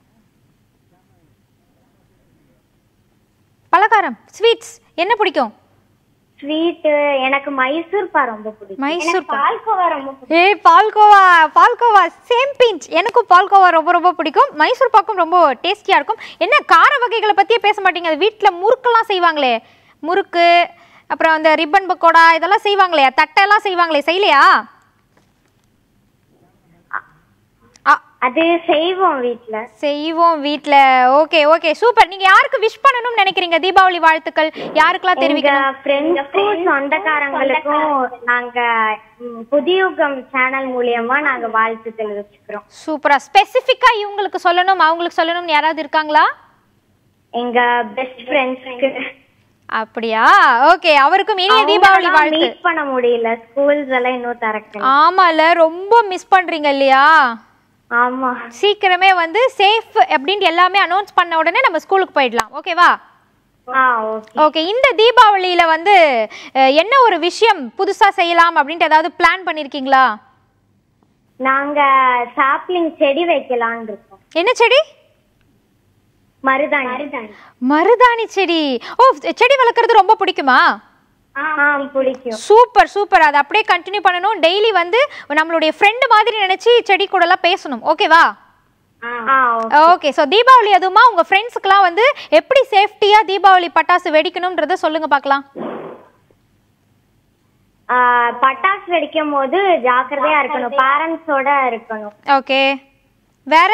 பலகாரம் ஸ்வீட்ஸ் என்ன பிடிக்கும் ஸ்வீட் எனக்கு மைசூர் பா ரொம்ப பிடிக்கும் மைசூர் எனக்கு பா. பால்கோவா ரொம்ப பிடிக்கும் ஏய் பால்கோவா பால்கோவா சேம் பிஞ்ச் எனக்கும் பால்கோவா ரொம்ப ரொம்ப பிடிக்கும் மைசூர் பாக்கும் ரொம்ப டேஸ்டியா இருக்கும் என்ன கார வகைகளை பத்தியே பேச மாட்டீங்க அது வீட்ல முறுக்கெல்லாம் செய்வாங்களே முறுக்கு அப்புறம் அந்த ரிப்பன் பக்கோடா இதெல்லாம் செய்வாங்களே தட்டெல்லாம் செய்வாங்களே செய்யலையா அது செய்வோம் வீட்ல செய்வோம் வீட்ல ஓகே ஓகே சூப்பர் நீங்க யாருக்கு விஷ் பண்ணணும்னு நினைக்கிறீங்க தீபாவளி வாழ்த்துக்கள் யாருக்கெல்லாம் எங்க தெரிவிக்கணும் ஃப்ரெண்ட்ஸ்க்கும் சொந்தக்காரங்களுக்கும் நாங்க ம், புதியுகம் சேனல் மூலியமா நாங்க வாழ்த்து தெரிவிச்சுக்கிறோம் சூப்பரா ஸ்பெசிஃபிக்கா இவங்களுக்கு சொல்லணும் அவங்களுக்கு சொல்லணும்னு யாராவது இருக்காங்களா எங்க பெஸ்ட் ஃப்ரெண்ட்ஸ்க்கு அப்படியா ஓகே அவருக்கும் இனிய தீபாவளி வாழ்த்து மீட் பண்ண முடியல ஸ்கூல்ஸ் எல்லாம் இன்னும் திறக்கல ஆமால ரொம்ப மிஸ் பண்றீங்க இல்லையா ஆமா சீக்கிரமே வந்து சேஃப் அப்படின்ட்டு எல்லாமே அனௌன்ஸ் பண்ண உடனே நம்ம ஸ்கூலுக்கு போயிடலாம் ஓகேவா ஆ ஓகே ஓகே இந்த தீபாவளியில வந்து அஹ், என்ன ஒரு விஷயம் புதுசா செய்யலாம் அப்படின்ட்டு ஏதாவது பிளான் பண்ணிருக்கீங்களா நாங்க சாப்லிங் செடி வைக்கலாம்னு இருக்கோம் என்ன செடி மருதாணி மருதாணி மருதாணி செடி ஓ செடி வளர்க்குறது ரொம்ப பிடிக்குமா ஆ பிடிக்கும் சூப்பர் சூப்பர் அதை அப்படியே கண்டினியூ பண்ணணும் டெய்லி வந்து நம்மளுடைய ஃப்ரெண்டு மாதிரி நினைச்சு செடி கூட எல்லாம் பேசணும் ஓகேவா ஆ ஓகே ஸோ தீபாவளி அதுவுமா உங்க ஃப்ரெண்ட்ஸுக்குலாம் வந்து எப்படி சேஃப்டியா தீபாவளி பட்டாசு வெடிக்கணும்ன்றத சொல்லுங்க பார்க்கலாம் ஆ, பட்டாசு வெடிக்கும் போது ஜாக்கிரதையா இருக்கணும் பேரண்ட்ஸோட இருக்கணும் ஓகே வேற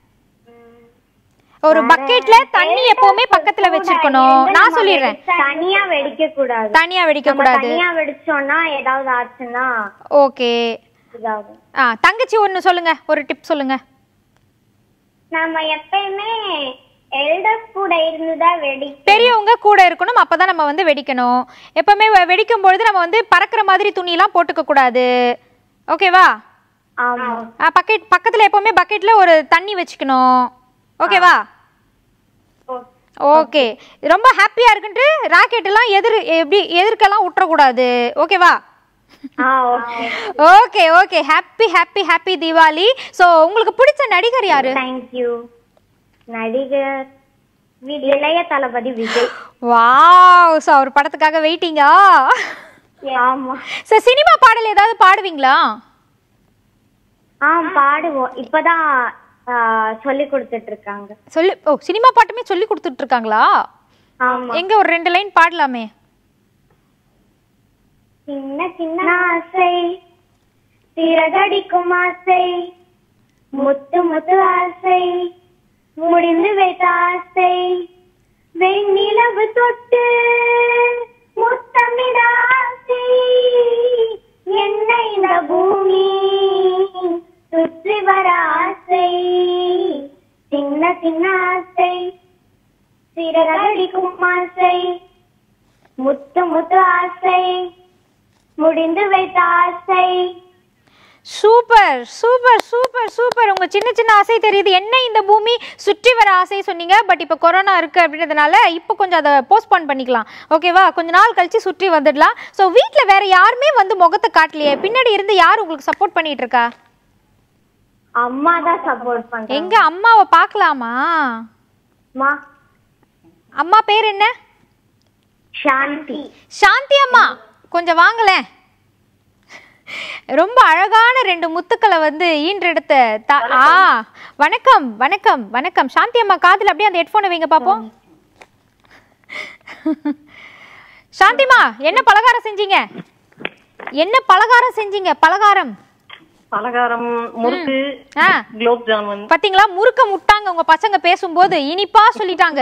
ஒரு பக்கெட்ல தண்ணி எப்பவுமே பக்கத்துல வச்சிருக்கணும் நான் சொல்லிடுறேன் தனியா வெடிக்க கூடாது தனியா வெடிக்க நம்ம கூடாது தனியா வெடிச்சோம்னா ஏதாவது ஆச்சுன்னா ஓகே இதாகும் ஆ தங்கச்சி ஒன்னு சொல்லுங்க ஒரு டிப் சொல்லுங்க நம்ம எப்பயுமே எல்டர்ஸ் கூட இருந்துதான் வெடி பெரியவங்க கூட இருக்கணும் அப்பதான் நம்ம வந்து வெடிக்கணும் எப்பவுமே வெ- வெடிக்கும் பொழுது நம்ம வந்து பறக்கிற மாதிரி துணியெல்லாம் போட்டுக்க கூடாது ஓகேவா ஆமா பக்கெட் பக்கத்துல எப்பவுமே பக்கெட்ல ஒரு தண்ணி வச்சுக்கணும் ஓகேவா ஓகே ரொம்ப ஹாப்பியா இருக்குன்ட்டு ராக்கெட் எல்லாம் எதிர் எப்படி எதிர்க்கெல்லாம் விட்டுறக்கூடாது ஓகேவா ஆ okay okay okay happy happy happy Deepavali so உங்களுக்கு பிடிச்ச நடிகர் யாரு தேங்க்யூ நடிகர் வி- இளைய தளபதி விஜய் வாவ் ஸோ அவர் படத்துக்காக வெயிட்டிங்கா ஆமா சார் சினிமா பாடல் ஏதாவது பாடுவீங்களா ஆ பாடுவோம் இப்பதான் ஆ, சொல்லி கொடுத்துட்டு இருக்காங்க சொல்லி ஓ சினிமா பாட்டுமே சொல்லி கொடுத்துட்டு இருக்காங்களா ஆமா எங்க ஒரு ரெண்டு லைன் பாடலாமே சின்ன சின்ன ஆசை சிறகடிக்கும் ஆசை முத்து முத்து ஆசை முடிந்து வைத்த ஆசை வெண்ணிலவு தொட்டு முத்தமிட ஆசை என்ன இந்த பூமி சுற்றி வர ஆசை சின்ன சின்ன ஆசை சிறகடி முடிந்து வைத்த ஆசை சூப்பர் சூப்பர் சூப்பர் சூப்பர் உங்க சின்ன சின்ன ஆசை தெரியுது என்ன இந்த பூமி சுற்றி வர ஆசை சொன்னீங்க பட் இப்போ கொரோனா இருக்கு அப்படின்றதுனால இப்போ கொஞ்சம் அதை போஸ்ட்போன் பண்ணிக்கலாம் ஓகேவா கொஞ்ச நாள் கழிச்சு சுற்றி வந்துடலாம் ஸோ வீட்டில் வேற யாருமே வந்து முகத்தை காட்டலையே பின்னாடி இருந்து யார் உங்களுக்கு சப்போர்ட் பண்ணிட்டு இருக்கா அம்மா தான் சப்போர்ட் பண்றாங்க எங்க அம்மாவை பார்க்கலாமா அம்மா அம்மா பேர் என்ன சாந்தி சாந்தி அம்மா கொஞ்சம் வாங்களேன் ரொம்ப அழகான ரெண்டு முத்துக்களை வந்து ஈன்றெடுத்த த- ஆ வணக்கம் வணக்கம் வணக்கம் சாந்தி அம்மா காதுல அப்படியே அந்த ஹெட்ஃபோனை வைங்க பாப்போம் சாந்திமா என்ன பலகாரம் செஞ்சீங்க என்ன பலகாரம் செஞ்சீங்க பலகாரம் பலகாரம் முறுக்கு ஆ குலோப் ஜாமுன் பாத்தீங்களா முறுக்க முட்டாங்க உங்க பசங்க பேசும்போது இனிப்பா சொல்லிட்டாங்க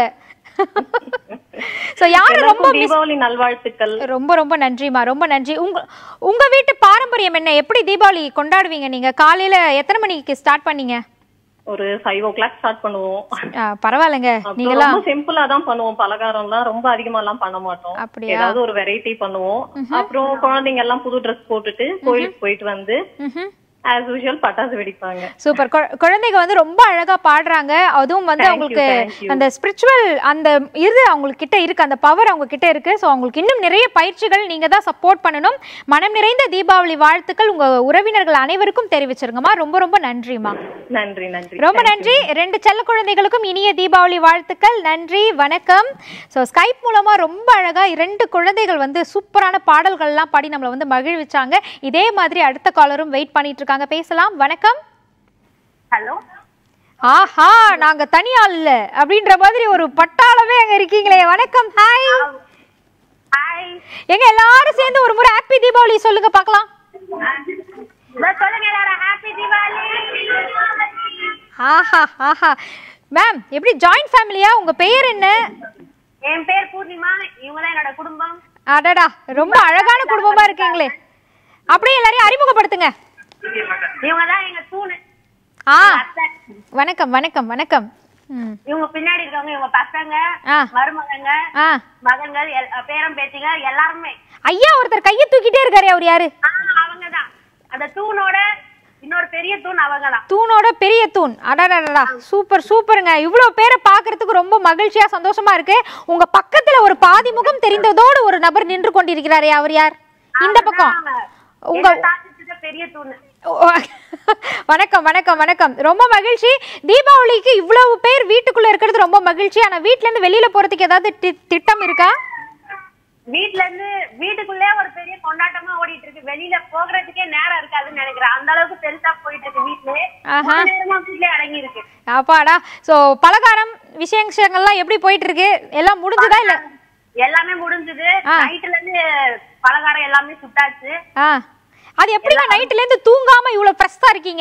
சோ யாரு ரொம்ப எல்லாருக்கும் miss- தீபாவளி நல்வாழ்த்துக்கள் ரொம்ப ரொம்ப நன்றிமா ரொம்ப நன்றி உங்க உங்க வீட்டு பாரம்பரியம் என்ன எப்படி தீபாவளி கொண்டாடுவீங்க நீங்க காலையில எத்தனை மணிக்கு ஸ்டார்ட் பண்ணீங்க ஒரு ஃபைவ் ஓ கிளாக் ஸ்டார்ட் பண்ணுவோம் ஆ, பரவாயில்லைங்க அப்புறம் நீங்களாம் ரொம்ப சிம்பிளா தான் பண்ணுவோம் பலகாரம்லாம் ரொம்ப அதிகமா எல்லாம் பண்ண மாட்டோம் அப்படியா? ஏதாவது ஒரு வெரைட்டி பண்ணுவோம் அப்புறம் குழந்தைங்க எல்லாம் புது ட்ரெஸ் போட்டுட்டு கோயிலுக்கு போயிட்டு வந்து ம்ஹும். ஆஸ் யூஷுவல் பட்டாசு வெடிப்பாங்க சூப்பர் கொ- குழந்தைங்க வந்து ரொம்ப அழகா பாடுறாங்க அதுவும் வந்து Thank you, அவங்களுக்கு thank you. அந்த ஸ்பிரிச்சுவல் அந்த இது அவங்களுக்கு கிட்ட இருக்கு அந்த பவர் அவங்க கிட்ட இருக்கு ஸோ அவங்களுக்கு இன்னும் நிறைய பயிற்சிகள் நீங்க தான் சப்போர்ட் பண்ணணும் மனம் நிறைந்த தீபாவளி வாழ்த்துக்கள் உங்க உறவினர்கள் அனைவருக்கும் தெரிவிச்சிருங்கம்மா ரொம்ப ரொம்ப நன்றிம்மா நன்றி நன்றி ரொம்ப நன்றி ரெண்டு செல்ல குழந்தைகளுக்கும் இனிய தீபாவளி வாழ்த்துக்கள் நன்றி வணக்கம் ஸோ ஸ்கைப் மூலமா ரொம்ப அழகா இரண்டு குழந்தைகள் வந்து சூப்பரான பாடல்கள்லாம் பாடி நம்மளை வந்து மகிழ்விச்சாங்க இதே மாதிரி அடுத்த காலரும் வெயிட் பண்ணிட்டு இருக்காங்க பேசலாம் வணக்கம் ஹலோ ஆஹா நாங்க தனியாள் இல்ல அப்படின்ற மாதிரி ஒரு பட்டாளமே அங்க இருக்கீங்களே வணக்கம் ஹாய் ஹாய் எங்க எல்லாரும் சேர்ந்து ஒரு முறை ஹாப்பி தீபாவளி சொல்லுங்க பார்க்கலாம் சொல்லுங்க எல்லாரும் ஹாப்பி தீபாவளி ஆஹா ஆஹா மேம் எப்படி ஜாயிண்ட் ஃபேமிலியா உங்க பெயர் என்ன என் பேர் பூர்ணிமா இவங்க தான் என்னோட குடும்பம் அடடா ரொம்ப அழகான குடும்பமா இருக்கீங்களே அப்படியே எல்லாரையும் அறிமுகப்படுத்துங்க இவங்க தான் எங்க தூணு ஆ வணக்கம் வணக்கம் வணக்கம் ம் இவங்க பின்னாடி இருக்கவங்க இவங்க பசங்க ஆ. மருமகங்க ஆ மகன்கள் எல்- பேரன் பேத்திங்க எல்லாருமே ஐயா ஒருத்தர் கையை தூக்கிட்டே இருக்காரு அவர் யாரு அவங்க தான் அந்த தூணோட இன்னொரு பெரிய தூண் அவங்க தான் தூணோட பெரிய தூண் அடடடடா சூப்பர் சூப்பருங்க இவ்வளோ பேரை பார்க்கறதுக்கு ரொம்ப மகிழ்ச்சியா சந்தோஷமா இருக்கு உங்க பக்கத்துல ஒரு பாதி முகம் தெரிந்ததோடு ஒரு நபர் நின்று கொண்டிருக்கிறாரே அவர் யார் இந்த பக்கம் உங்க பெரிய தூண் ஓ, வணக்கம் வணக்கம் வணக்கம் ரொம்ப மகிழ்ச்சி தீபாவளிக்கு இவ்வளவு பேர் வீட்டுக்குள்ள இருக்கிறது ரொம்ப மகிழ்ச்சி ஆனா வீட்ல இருந்து வெளியில போறதுக்கு ஏதாவது தி- திட்டம் இருக்கா வீட்ல இருந்து வீட்டுக்குள்ளே ஒரு பெரிய கொண்டாட்டமா ஓடிட்டு இருக்கு வெளியில போகிறதுக்கே நேரம் இருக்காதுன்னு நினைக்கிறேன் அந்த அளவுக்கு பெருசா போயிட்டு இருக்கு வீட்லயே ஆஹா. கொஞ்ச நேரமா வீட்லயே அடங்கி இருக்கு அப்பாடா சோ பலகாரம் விஷயங்கள்லாம் எப்படி போயிட்டு இருக்கு எல்லாம் முடிஞ்சுதா இல்ல எல்லாமே முடிஞ்சது ஆ. நைட்ல இருந்து பலகாரம் எல்லாமே சுட்டாச்சு ஆ அது எப்படிங்க நைட்ல இருந்து தூங்காம இவ்வளவு ஃப்ரெஷ்ஷா இருக்கீங்க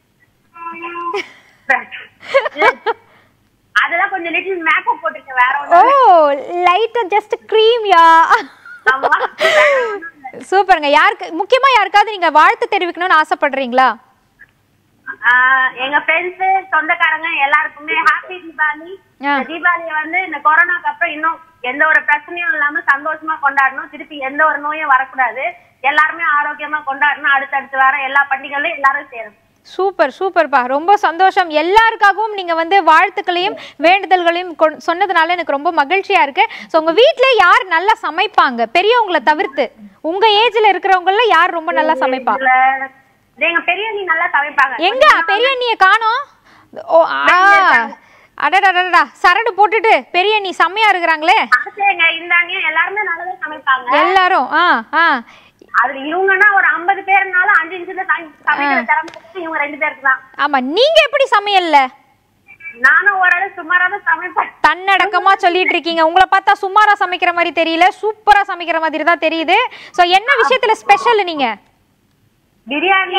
அதெல்லாம் கொஞ்சம் லிட்டில் மேக்கப் போட்டிருக்கேன் வேற ஓ ஒண்ணும் லைட்டா ஜஸ்ட் க்ரீம் யா ஆமா. சூப்பருங்க யாருக்கு முக்கியமா யாருக்காவது நீங்க வாழ்த்து தெரிவிக்கணும்னு ஆசைப்படுறீங்களா ஆஹ் எங்க ஃப்ரெண்ட்ஸ் சொந்தக்காரங்க எல்லாருக்குமே ஹாப்பி தீபாவளி ஆ. இந்த தீபாவளியை வந்து இந்த கொரோனாக்கு அப்புறம் இன்னும் எந்த ஒரு பிரச்சனையும் இல்லாம சந்தோஷமா கொண்டாடணும் திருப்பி எந்த ஒரு நோயும் வரக்கூடாது எல்லாருமே ஆரோக்கியமா கொண்டாடணும் அடுத்தடுத்து வர எல்லா பண்டிகைகளையும் எல்லாரும் சேரணும் சூப்பர் சூப்பர்ப்பா ரொம்ப சந்தோஷம் எல்லாருக்காகவும் நீங்க வந்து வாழ்த்துக்களையும் வேண்டுதல்களையும் கொ- சொன்னதுனால எனக்கு ரொம்ப மகிழ்ச்சியா இருக்கு ஸோ உங்க வீட்ல யார் நல்லா சமைப்பாங்க பெரியவங்கள தவிர்த்து உங்க ஏஜ்ல இருக்கிறவங்கள யார் ரொம்ப நல்லா சமைப்பா இதுல இது எங்க பெரிய நீ நல்லா சமைப்பாங்க எங்க பெரிய அண்ணிய காணோம் ஓ ஆ அடடடடா சரடு போட்டுட்டு பெரிய அண்ணி செம்மையா இருக்கிறாங்களே அடுத்தவங்க இந்தாங்க எல்லாருமே நல்லாவே சமைப்பாங்க எல்லாரும் ஆ ஆ அதுல இவங்கன்னா ஒரு ஐம்பது பேர்னாலும் அஞ்சு நிமிஷத்துல சமை- சமைக்கிற திறமை இருக்கு இவங்க ரெண்டு பேருக்கு தான் ஆமா நீங்க எப்படி சமையல்ல நானும் ஓரளவு சுமாரா தான் சமைப்பேன் தன்னடக்கமா சொல்லிட்டு இருக்கீங்க உங்களை பார்த்தா சுமாரா சமைக்கிற மாதிரி தெரியல சூப்பரா சமைக்கிற மாதிரி தான் தெரியுது சோ என்ன விஷயத்துல ஸ்பெஷல் நீங்க பிரியாணி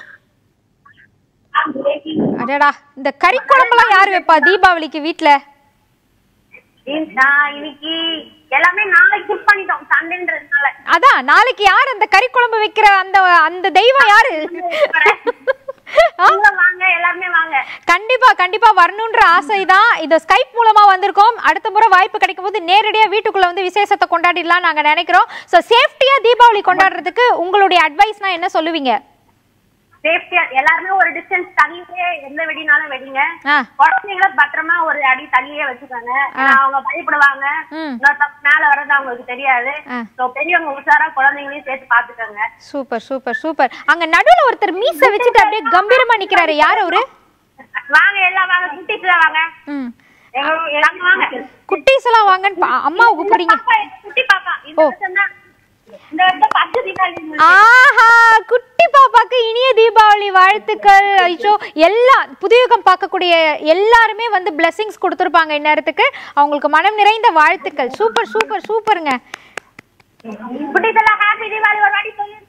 அடடா இந்த கறி குழம்புலாம் யார் வைப்பா தீபாவளிக்கு வீட்ல இன்- நான் இன்னைக்கு எல்லாமே நாளைக்கு குக் பண்ணிட்டோம் சண்டேன்றதுனால அதான் நாளைக்கு யார் அந்த கறி குழம்பு வைக்கிற அந்த அந்த தெய்வம் யாரு நீங்களும் வாங்க எல்லாருமே வாங்க கண்டிப்பா கண்டிப்பா வரணுன்ற ஆசைதான் இந்த ஸ்கைப் மூலமா வந்திருக்கோம் அடுத்த முறை வாய்ப்பு கிடைக்கும் போது நேரடியா வீட்டுக்குள்ள வந்து விசேஷத்தை கொண்டாடிடலாம் நாங்க நினைக்கிறோம் சோ சேஃப்டியா தீபாவளி கொண்டாடுறதுக்கு உங்களுடைய அட்வைஸ்னா என்ன சொல்லுவீங்க சேஃப்டியா எல்லாருமே ஒரு டிஸ்டன்ஸ் தள்ளியே எந்த வெடினாலும் வெடிங்க ஆ. குழந்தைங்கள பத்திரமா ஒரு அடி தள்ளியே வச்சுக்கோங்க ஏன்னா அவங்க பயப்படுவாங்க ம். இன்னொருத்தவங்க மேல வர்றது அவங்களுக்கு தெரியாது ஆ. சோ பெரியவங்க உஷாரா குழந்தைங்களையும் சேர்த்து பாத்துக்கோங்க சூப்பர் சூப்பர் சூப்பர் அங்க நடுவுல ஒருத்தர் மீச வச்சுட்டு அப்படியே கம்பீரமா நிக்கிறாரு யார் அவரு வாங்க எல்லாம் வாங்க குட்டிஸ்ல வாங்க ம். எங்க எல்லாம் வாங்க குட்டீஸ் எல்லாம் வாங்கன்னு பா- அம்மாவை கூப்பிடுறீங்க பாப்பா, குட்டி பாப்பா இந்த வருஷம் தான் இந்த வருஷம் பத்து தீபாவளி ஆஹா குட்டி பாப்பாக்கு இனிய தீபாவளி வாழ்த்துக்கள் ஐயோ எல்லா புதுயுகம் பார்க்கக்கூடிய எல்லாருமே வந்து பிளெஸிங்ஸ் கொடுத்துருப்பாங்க இந்நேரத்துக்கு அவங்களுக்கு மனம் நிறைந்த வாழ்த்துக்கள் சூப்பர் சூப்பர் சூப்பருங்க குட்டிஸ் எல்லாம் ஹாப்பி தீபாவளி ஒரு வாட்டி சொல்லிருங்க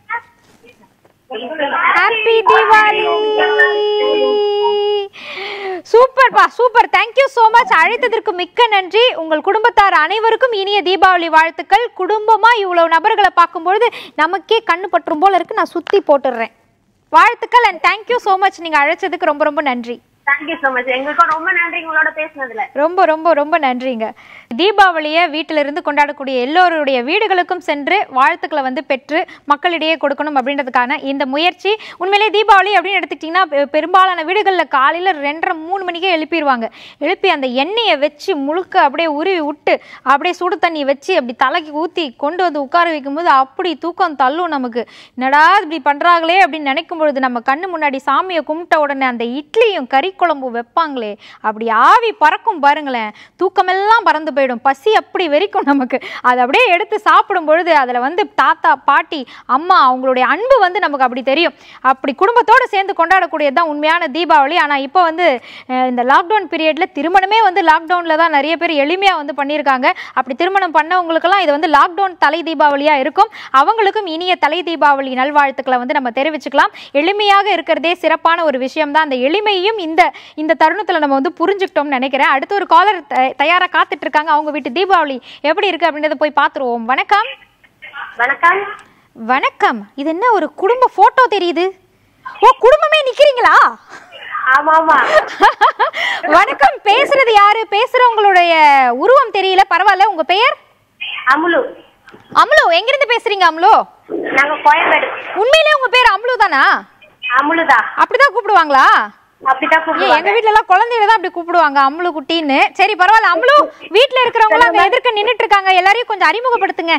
ஹாப்பி தீபாவளி சூப்பர்ப்பா சூப்பர் தேங்க்யூ ஸோ மச் அழைத்ததற்கு மிக்க நன்றி உங்கள் குடும்பத்தார் அனைவருக்கும் இனிய தீபாவளி வாழ்த்துக்கள் குடும்பமா இவ்வளவு நபர்களை பார்க்கும்பொழுது நமக்கே கண்ணு பற்றும் போல இருக்கு நான் சுத்தி போட்டுடுறேன் வாழ்த்துக்கள் அண்ட் தேங்க்யூ ஸோ மச் நீங்க அழைச்சதுக்கு ரொம்ப ரொம்ப நன்றி தேங்க்யூ சோ மச் எங்களுக்கும் ரொம்ப நன்றி உங்களோட பேசுனதுல ரொம்ப ரொம்ப ரொம்ப நன்றிங்க தீபாவளியை வீட்டில இருந்து கொண்டாடக்கூடிய எல்லோருடைய வீடுகளுக்கும் சென்று வாழ்த்துக்களை வந்து பெற்று மக்களிடையே கொடுக்கணும் அப்படின்றதுக்கான இந்த முயற்சி உண்மையிலேயே தீபாவளி அப்படின்னு எடுத்துக்கிட்டிங்கன்னா பெ- பெரும்பாலான வீடுகளில் காலையில் ரெண்டரை மூணு மணிக்கே எழுப்பிடுவாங்க எழுப்பி அந்த எண்ணெயை வச்சு முழுக்க அப்படியே உருவி விட்டு அப்படியே சுடு தண்ணி வச்சு அப்படி தலைக்கு ஊற்றி கொண்டு வந்து உட்கார வைக்கும்போது அப்படி தூக்கம் தள்ளும் நமக்கு என்னடா இப்படி பண்ணுறாங்களே அப்படின்னு நினைக்கும் பொழுது நம்ம கண்ணு முன்னாடி சாமியை கும்பிட்ட உடனே அந்த இட்லியும் கறி குழம்பு வைப்பாங்களே அப்படி ஆவி பறக்கும் பாருங்களேன் தூக்கமெல்லாம் பறந்து போயிடும் பசி அப்படி வெறிக்கும் நமக்கு அதை அப்படியே எடுத்து சாப்பிடும் பொழுது அதில் வந்து தாத்தா பாட்டி அம்மா அவங்களுடைய அன்பு வந்து நமக்கு அப்படி தெரியும் அப்படி குடும்பத்தோடு சேர்ந்து கொண்டாடக்கூடியது தான் உண்மையான தீபாவளி ஆனால் இப்போ வந்து அஹ், இந்த லாக்டவுன் பீரியடில் திருமணமே வந்து லாக்டவுனில் தான் நிறைய பேர் எளிமையாக வந்து பண்ணியிருக்காங்க அப்படி திருமணம் பண்ணவங்களுக்கெல்லாம் இது வந்து லாக்டவுன் தலை தீபாவளியாக இருக்கும் அவங்களுக்கும் இனிய தலை தீபாவளி நல்வாழ்த்துக்களை வந்து நம்ம தெரிவிச்சுக்கலாம் எளிமையாக இருக்கிறதே சிறப்பான ஒரு விஷயம் தான் அந்த எளிமையும் இந்த இந்த தருணத்தில் நம்ம வந்து புரிஞ்சுக்கிட்டோம்னு நினைக்கிறேன் அடுத்து ஒரு காலர் தயாராக காத்துட்டு இருக்காங்க அவங்க வீட்டு தீபாவளி எப்படி இருக்கு அப்படின்றத போய் பார்த்துருவோம் வணக்கம் வணக்கம் வணக்கம் இது என்ன ஒரு குடும்ப போட்டோ தெரியுது ஓ குடும்பமே நிக்கிறீங்களா ஆமா ஆமா வணக்கம் பேசுறது யாரு பேசுறவங்களுடைய உருவம் தெரியல பரவாயில்ல உங்க பெயர் அமுலு அம்லு எங்கிருந்து பேசுறீங்க அம்லு நாங்க கோயம்பேடு உண்மையிலே உங்க பேர் அம்லு தானா அமுலுதா அப்படிதான் கூப்பிடுவாங்களா அப்படிதான் ஏன், கூப்பிடுவாங்க எங்க வீட்ல எல்லாம் குழந்தைகளை தான் அப்படி கூப்பிடுவாங்க அம்லு குட்டின்னு சரி பரவாயில்ல அம்லு வீட்ல இருக்கிறவங்க அங்க எதிர்க்க நின்னுட்டு இருக்காங்க எல்லாரையும் கொஞ்சம் அறிமுகப்படுத்துங்க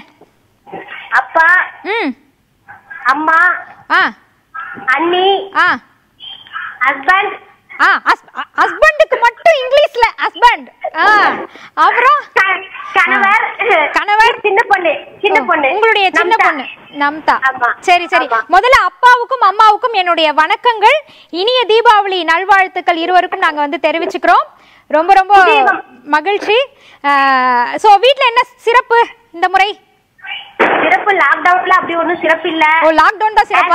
அப்பா ம் அம்மா ஆ அண்ணி ஆ ஹஸ்பண்ட் ஆ ஹஸ்பண்டுக்கு மட்டும் இங்கிலீஷ்ல ஹஸ்பண்ட் ஆ அப்புறம் கணவர் கணவர் சின்ன பொண்ணு சின்ன பொண்ணு உங்களுடைய சின்ன நம்தா. பொண்ணு நம்தா ஆமா. சரி சரி ஆமா. முதல்ல அப்பாவுக்கும் அம்மாவுக்கும் என்னுடைய வணக்கங்கள் இனிய தீபாவளி நல்வாழ்த்துக்கள் இருவருக்கும் நாங்க வந்து தெரிவிச்சுக்கிறோம் ரொம்ப ரொம்ப மகிழ்ச்சி சோ வீட்ல என்ன சிறப்பு இந்த முறை சிறப்பு லாக்டவுன்ல அப்படி ஒண்ணும் சிறப்பு இல்ல ஓ லாக்டவுன் தான் சிறப்பா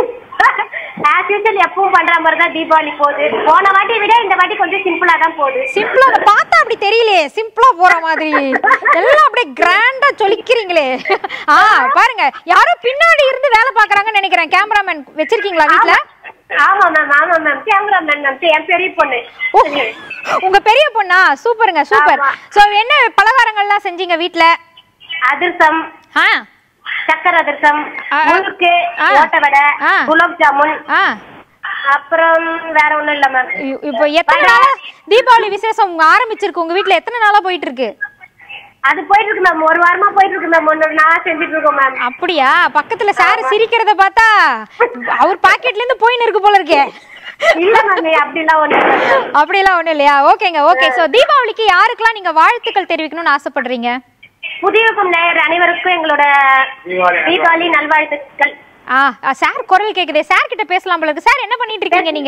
ஆஸ் யூஷுவல் எப்பவும் பண்ற மாதிரி தான் தீபாவளி போகுது போன வாட்டி விட இந்த வாட்டி கொஞ்சம் சிம்பிளா தான் போகுது சிம்பிளா பார்த்தா அப்படி தெரியலையே சிம்பிளா போற மாதிரி எல்லாம் அப்படியே கிராண்டா சொல்லிக்கிறீங்களே ஆ பாருங்க யாரோ பின்னாடி இருந்து வேலை பாக்குறாங்கன்னு நினைக்கிறேன் கேமராமேன் வச்சிருக்கீங்களா வீட்ல ஆமா மேம் ஆமா மேம் கேமரா மேம் மேம் என் பெரிய பொண்ணு ஓ, உங்க பெரிய பொண்ணா சூப்பருங்க சூப்பர் ஆமா. சோ என்ன பலகாரங்கள்லாம் செஞ்சீங்க வீட்ல அதிர்சம் ஆ சக்கரை அதிர்சம் ஆ, ஆ. முறுக்கு ஆ. ஓட்ட வடை ஆ. குலோப் ஜாமுன் ஆ அப்புறம் வேற ஒண்ணும் இல்ல மேம் இ- இப்போ எத்தனை நாளா தீபாவளி விசேஷம் உங்க ஆரம்பிச்சிருக்கு உங்க வீட்ல எத்தனை நாளா போயிட்டு இருக்கு அது போயிட்டு இருக்கு மேம் ஒரு வாரமா போயிட்டு இருக்கு மேம் ஒன்னு நான் செஞ்சுட்டு இருக்கோம் மேம் அப்படியா பக்கத்துல சார் சிரிக்கிறத பார்த்தா அவர் பாக்கெட்ல இருந்து போயின்னு இருக்கு போல இருக்கே இல்ல மேம் அப்படிலாம் ஒண்ணு இல்ல ma'am. அப்படியெல்லாம் ஒண்ணும் இல்லையா ஓகேங்க ஓகே சோ தீபாவளிக்கு யாருக்கெல்லாம் நீங்க வாழ்த்துக்கள் தெரிவிக்கணும்னு ஆசைப்படுறீங்க புதியுகம் நேயர் அனைவருக்கும் எங்களோட தீபாவளி நல்வாழ்த்துக்கள் ஆ சார் குரல் கேக்குதே சார் கிட்ட பேசலாம் போல இருக்கு சார் என்ன பண்ணிட்டு இருக்கீங்க நீங்க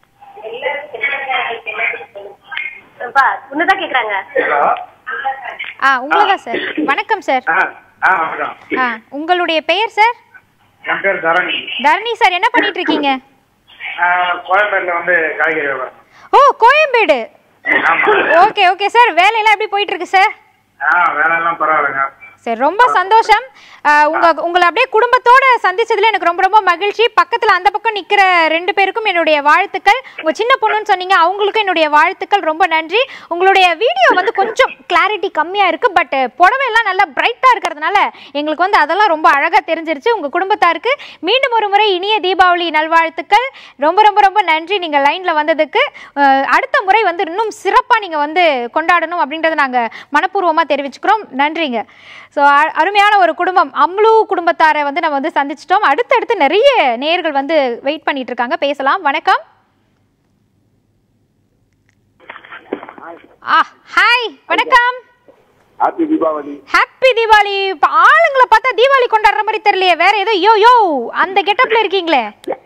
அப்பா, உன்னதான் கேக்குறாங்க ஆ உங்களதான் சார் வணக்கம் சார் ஆ ஆ வணக்கம் ஆ உங்களுடைய பெயர் சார் என் பேர் தரணி தரணி சார் என்ன பண்ணிட்டு இருக்கீங்க ஆ, கோயம்பேடுல வந்து காய்கறி வியாபாரம் ஓ கோயம்பேடு ஆமா ஓகே ஓகே சார் வேலையெல்லாம் எப்படி போயிட்டு இருக்கு சார் ஆ வேலை எல்லாம் பரவாயில்லைங்க சரி ரொம்ப சந்தோஷம் அஹ், உங்க உங்களை அப்படியே குடும்பத்தோட சந்திச்சதுல எனக்கு ரொம்ப ரொம்ப மகிழ்ச்சி பக்கத்துல அந்த பக்கம் நிக்கிற ரெண்டு பேருக்கும் என்னுடைய வாழ்த்துக்கள் உங்க சின்ன பொண்ணுன்னு சொன்னீங்க அவங்களுக்கும் என்னுடைய வாழ்த்துக்கள் ரொம்ப நன்றி உங்களுடைய வீடியோ வந்து கொஞ்சம் கிளாரிட்டி கம்மியா இருக்கு பட் புடவை எல்லாம் நல்லா பிரைட்டா இருக்கிறதுனால எங்களுக்கு வந்து அதெல்லாம் ரொம்ப அழகா தெரிஞ்சிருச்சு உங்க குடும்பத்தாருக்கு மீண்டும் ஒரு முறை இனிய தீபாவளி நல்வாழ்த்துக்கள் ரொம்ப ரொம்ப ரொம்ப நன்றி நீங்க லைன்ல வந்ததுக்கு அஹ், அடுத்த முறை வந்து இன்னும் சிறப்பா நீங்க வந்து கொண்டாடணும் அப்படின்றத நாங்க மனப்பூர்வமா தெரிவிச்சுக்கிறோம் நன்றிங்க ஸோ அருமையான ஒரு குடும்பம் அம்லு குடும்பத்தாரை வந்து நம்ம வந்து சந்திச்சிட்டோம் அடுத்தடுத்து நிறைய நேயர்கள் வந்து வெயிட் பண்ணிட்டு இருக்காங்க பேசலாம் வணக்கம் ஆ ஹாய் வணக்கம் ஹாப்பி தீபாவளி ஹாப்பி தீபாவளி இப்ப ஆளுங்களை பார்த்தா தீபாவளி கொண்டாடுற மாதிரி தெரியலையே வேற ஏதோ யோ யோ அந்த கெட்டப்ல இருக்கீங்களே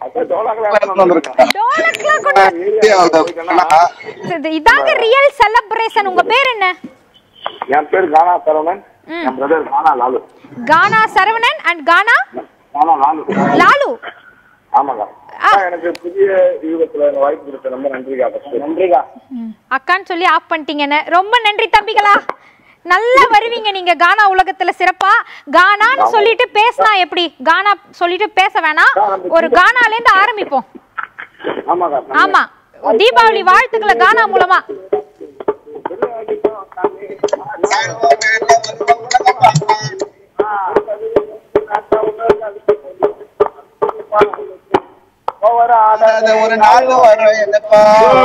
டோலக்லாம் கொண்டாடு இது- இதாங்க ரியல் செலிப்ரேஷன் உங்க பேர் என்ன என் பேர் கானா சரவணன் என் பிரதர் கானா லாலு கானா சரவணன் அண்ட் கானா கானா லாலு லாலு ஆமாங்க அக்கா, எனக்கு புதிய யுகத்துல இந்த வாய்ப்பு கொடுத்த ரொம்ப நன்றிக்கா first. நன்றிக்கா அக்கான்னு சொல்லி ஆஃப் பண்ணிட்டீங்கன்னு ரொம்ப நன்றி தம்பிகளா நல்லா வருவீங்க நீங்க கானா உலகத்துல சிறப்பா கானான்னு சொல்லிட்டு பேசினா எப்படி கானா சொல்லிட்டு பேச வேணாம் ஒரு கானால இருந்து ஆரம்பிப்போம் ஆமாக்கா ஆமா தீபாவளி வாழ்த்துக்களை கானா மூலமா ஒரு நாள் வரும் என்னப்பா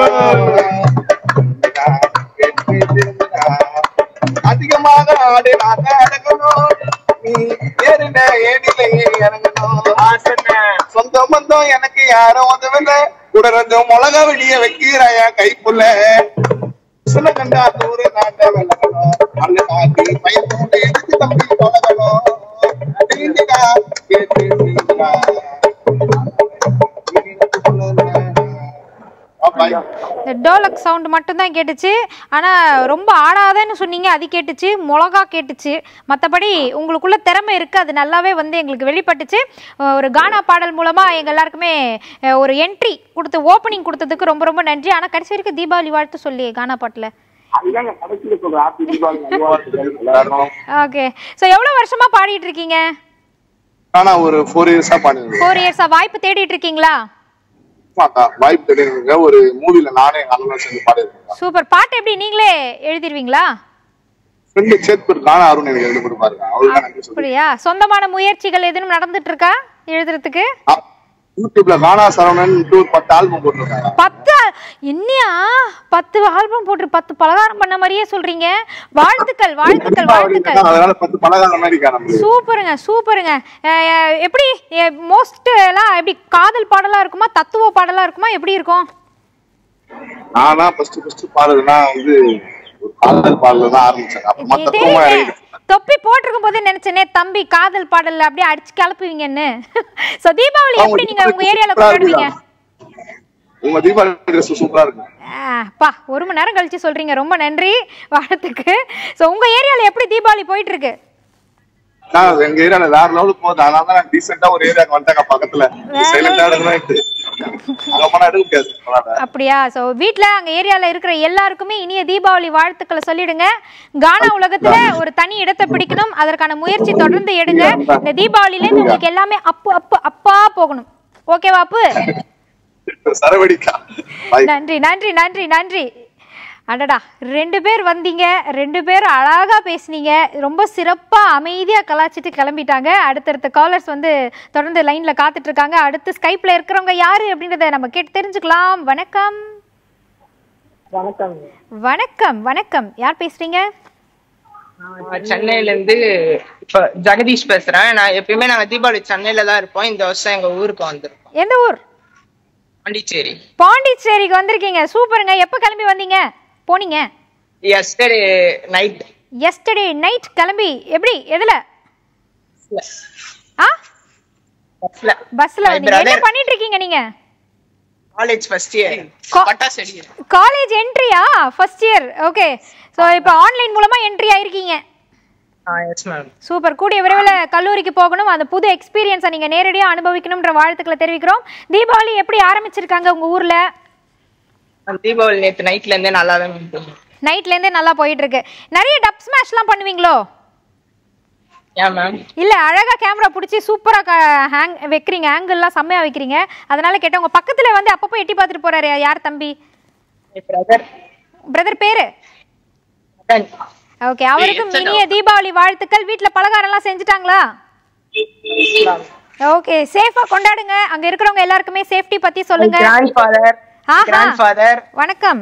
அதிகமாக ஆடு நாங்க அடங்கணும் நீ ஏறின ஏடில ஏறி இறங்கணும் சொந்த பந்தம் எனக்கு யாரும் உதவில்ல கூட ரெண்டு மிளகா வெளிய வைக்கிறாயா கைப்புள்ள சொல்ல கண்டா தூர நாட்ட விளக்கணும் அல்ல நாட்டி பயத்தோட எடுத்து தம்பி தொலைக்கணும் தெரிஞ்சுக்கா கேட்டு தெரிஞ்சுக்கா. பாய் இந்த டோலக் சவுண்ட் மட்டும்தான் கேட்டுச்சு ஆனா ரொம்ப ஆடாதன்னு சொன்னீங்க அது கேட்டுச்சு மிளகா கேட்டுச்சு மற்றபடி உங்களுக்குள்ள திறமை இருக்கு அது நல்லாவே வந்து எங்களுக்கு வெளிப்பட்டுச்சு அஹ் ஒரு கானா பாடல் மூலமா எங்க எல்லாருக்குமே அஹ் ஒரு என்ட்ரி கொடுத்து ஓப்பனிங் கொடுத்ததுக்கு ரொம்ப ரொம்ப நன்றி ஆனா கடைசி வரைக்கும் தீபாவளி வாழ்த்து சொல்லி கானா பாட்டுல அதுதாங்க கடைசியில சொல்றேன் ஹாப்பி தீபாவளி நல்வாழ்த்துக்கள் எல்லாரும் ஓகே ஸோ எவ்வளோ வருஷமா பாடிட்டு இருக்கீங்க ஆனா ஒரு ஃபோர் இயர்ஸா பண்ணிருக்கேன் ஃபோர் இயர்ஸா வாய்ப்பு தேடிட்டு இருக்கீங்களா ஆமாக்கா வாய்ப்பு தெரியுங்க ஒரு மூவில நானே எங்க அண்ணனும் சேர்ந்து பாடிருக்கேன் சூப்பர் பாட்டு எப்படி நீங்களே எழுதிருவீங்களா ஃப்ரெண்டு சேத்பூர் கானா அருண் எனக்கு எழுதி கொடுப்பாருங்க அவருக்கு நன்றி சொல்றேன் அப்படியா சொந்தமான முயற்சிகள் எதுவும் நடந்துட்டு இருக்கா எழுதுறதுக்கு யூடியூப்ல கானா சரவணன் ஒரு பத்து ஆல்பம் போட்டிருக்காங்க பத்து ஆ- என்னையா பத்து ஆல்பம் போட்டு பத்து பலகாரம் பண்ண மாதிரியே சொல்றீங்க வாழ்த்துக்கள் வாழ்த்துக்கள் வாழ்த்துக்கள் அதனால பத்து பலகாரம் மாதிரி நம்ம சூப்பருங்க சூப்பருங்க அஹ், எப்படி மோஸ்ட் எல்லாம் எப்படி காதல் பாடலா இருக்குமா தத்துவ பாடலா இருக்குமா எப்படி இருக்கும் நானா ஃபர்ஸ்ட் ஃபர்ஸ்ட் பாடுறதுன்னா வந்து ஒரு காதல் பாடல தான் ஆரம்பிச்சேன் அப்புறமா தத்துவமா தெரியுங்க. இறங்கிட்டேன் தொப்பி போட்டிருக்கும் போதே நினைச்சேனே தம்பி காதல் பாடல்ல அப்படியே அடிச்சு கிளப்புவீங்கன்னு சோ தீபாவளி எப்படி நீங்க உங்க ஏரியால கொண்டாடுவீங்க உங்க தீபாவளி ட்ரெஸ் சூப்பரா இருக்கு ஆ, பா ஒரு மணி நேரம் கழிச்சு சொல்றீங்க ரொம்ப நன்றி வாழ்த்துக்கு சோ உங்க ஏரியால எப்படி தீபாவளி போயிட்டு இருக்கு நான் எங்க ஏரியால வேற லெவலுக்கு போகுது அதனால தான் நான் டீசெண்டா ஒரு ஏரியாக்கு வந்துட்டாங்க பக்கத்துல சைலண்டா எடுக்கணும் அங்க போனா எடுக்க முடியாது அதனால. அப்படியா சோ வீட்ல அங்க ஏரியால இருக்கிற எல்லாருக்குமே இனிய தீபாவளி வாழ்த்துக்களை சொல்லிடுங்க கானா உலகத்துல ஒரு தனி இடத்தை பிடிக்கணும் அதற்கான முயற்சி தொடர்ந்து எடுங்க இந்த தீபாவளில இருந்து உங்களுக்கு எல்லாமே அப்பு அப்பு அப்பா போகணும் ஓகேவா அப்பு சரவடிக்கா Bye. நன்றி நன்றி நன்றி நன்றி அடடா ரெண்டு பேர் வந்தீங்க ரெண்டு பேரும் அழகா பேசுனீங்க ரொம்ப சிறப்பா அமைதியா கலாச்சிட்டு கிளம்பிட்டாங்க அடுத்தடுத்த காலர்ஸ் வந்து தொடர்ந்து லைன்ல காத்துட்டு இருக்காங்க அடுத்து ஸ்கைப்ல இருக்கிறவங்க யாரு அப்படின்றத நம்ம கேட்டு தெரிஞ்சுக்கலாம் வணக்கம் வணக்கம் வணக்கம் வணக்கம் யார் பேசுறீங்க நான் சென்னையில இருந்து இப்ப ஜெகதீஷ் பேசுறேன் நான் எப்பயுமே நாங்க தீபாவளி சென்னையில தான் இருப்போம் இந்த வருஷம் எங்க ஊருக்கு வந்திருக்கோம் எந்த ஊர் பாண்டிச்சேரி பாண்டிச்சேரிக்கு வந்திருக்கீங்க சூப்பருங்க எப்ப கிளம்பி வந்தீங்க போனீங்க எஸ்டர்டே நைட் எஸ்டர்டே நைட் கிளம்பி எப்படி எதுல ஆ பஸ்ல வந்தீங்க என்ன பண்ணிட்டு இருக்கீங்க நீங்க காலேஜ் ஃபர்ஸ்ட் இயர் பட்டாசு அடிக்கிறேன் காலேஜ் என்ட்ரியா ஃபர்ஸ்ட் இயர் ஓகே ஸோ இப்போ ஆன்லைன் மூலமா என்ட்ரி ஆயிருக்கீங்க எஸ் மேம் சூப்பர் கூடிய விரைவில் கல்லூரிக்கு போகணும் அந்த புது எக்ஸ்பீரியன்ஸை நீங்க நேரடியா அனுபவிக்கணும்ன்ற வாழ்த்துக்களை தெரிவிக்கிறோம் தீபாவளி எப்படி ஆரம்பிச்சிருக்காங்க உங்க ஊர்ல தீபாவளி நேத்து நைட்ல இருந்தே நல்லா தான் போகுது. நைட்ல இருந்தே நல்லா போயிட்டு இருக்கு நிறைய டப் ஸ்மாஷ்லாம் பண்ணுவீங்களோ ஏன் மேம் இல்ல அழகா கேமரா பிடிச்சி சூப்பரா ஹேங் வைக்கிறீங்க ஆங்கிள்லாம் செம்மையா வைக்கிறீங்க அதனால கேட்டேன் உங்க பக்கத்துல வந்து அப்பப்போ எட்டி பார்த்துட்டு போறாரு யார் தம்பி பிரதர் பிரதர் பேரு ஓகே அவருக்கும் இனிய தீபாவளி வாழ்த்துக்கள் வீட்ல பலகாரம் எல்லாம் செஞ்சுட்டாங்களா ஓகே சேஃபா கொண்டாடுங்க அங்க இருக்கிறவங்க எல்லாருக்குமே சேஃப்டி பத்தி சொல்லுங்க கிராண்ட் ஃபாதர் ஆஹா. கிராண்ட் ஃபாதர் வணக்கம்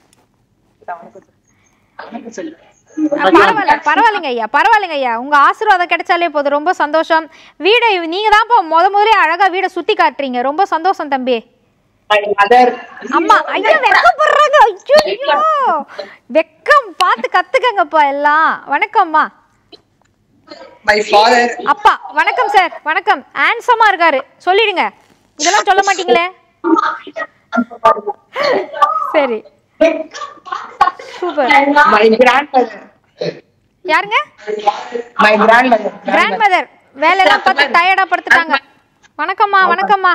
அஹ் பரவாயில்ல பரவாயில்லைங்க ஐயா பரவாயில்லைங்க ஐயா உங்க ஆசீர்வாதம் கிடைச்சாலே போதும் ரொம்ப சந்தோஷம் வீடை நீங்க தான் இப்போ முத முதலே அழகா வீடை சுத்தி காட்டுறீங்க ரொம்ப சந்தோஷம் தம்பி மதர் அம்மா ஐயா வெக்கப்படுறாங்க ஐயோ வெக்கம் பார்த்து கத்துக்கங்கப்பா எல்லாம் வணக்கம்மா மை ஃபாதர் அப்பா வணக்கம் சார் வணக்கம் ஹேண்ட்ஸமா இருக்காரு சொல்லிடுங்க இதெல்லாம் சொல்ல மாட்டீங்களே சரி சூப்பர் மை கிராண்ட் மதர் யாருங்க my grandmother grandmother வேலையெல்லாம் பார்த்து டயர்டா படுத்துட்டாங்க வணக்கம்மா வணக்கம்மா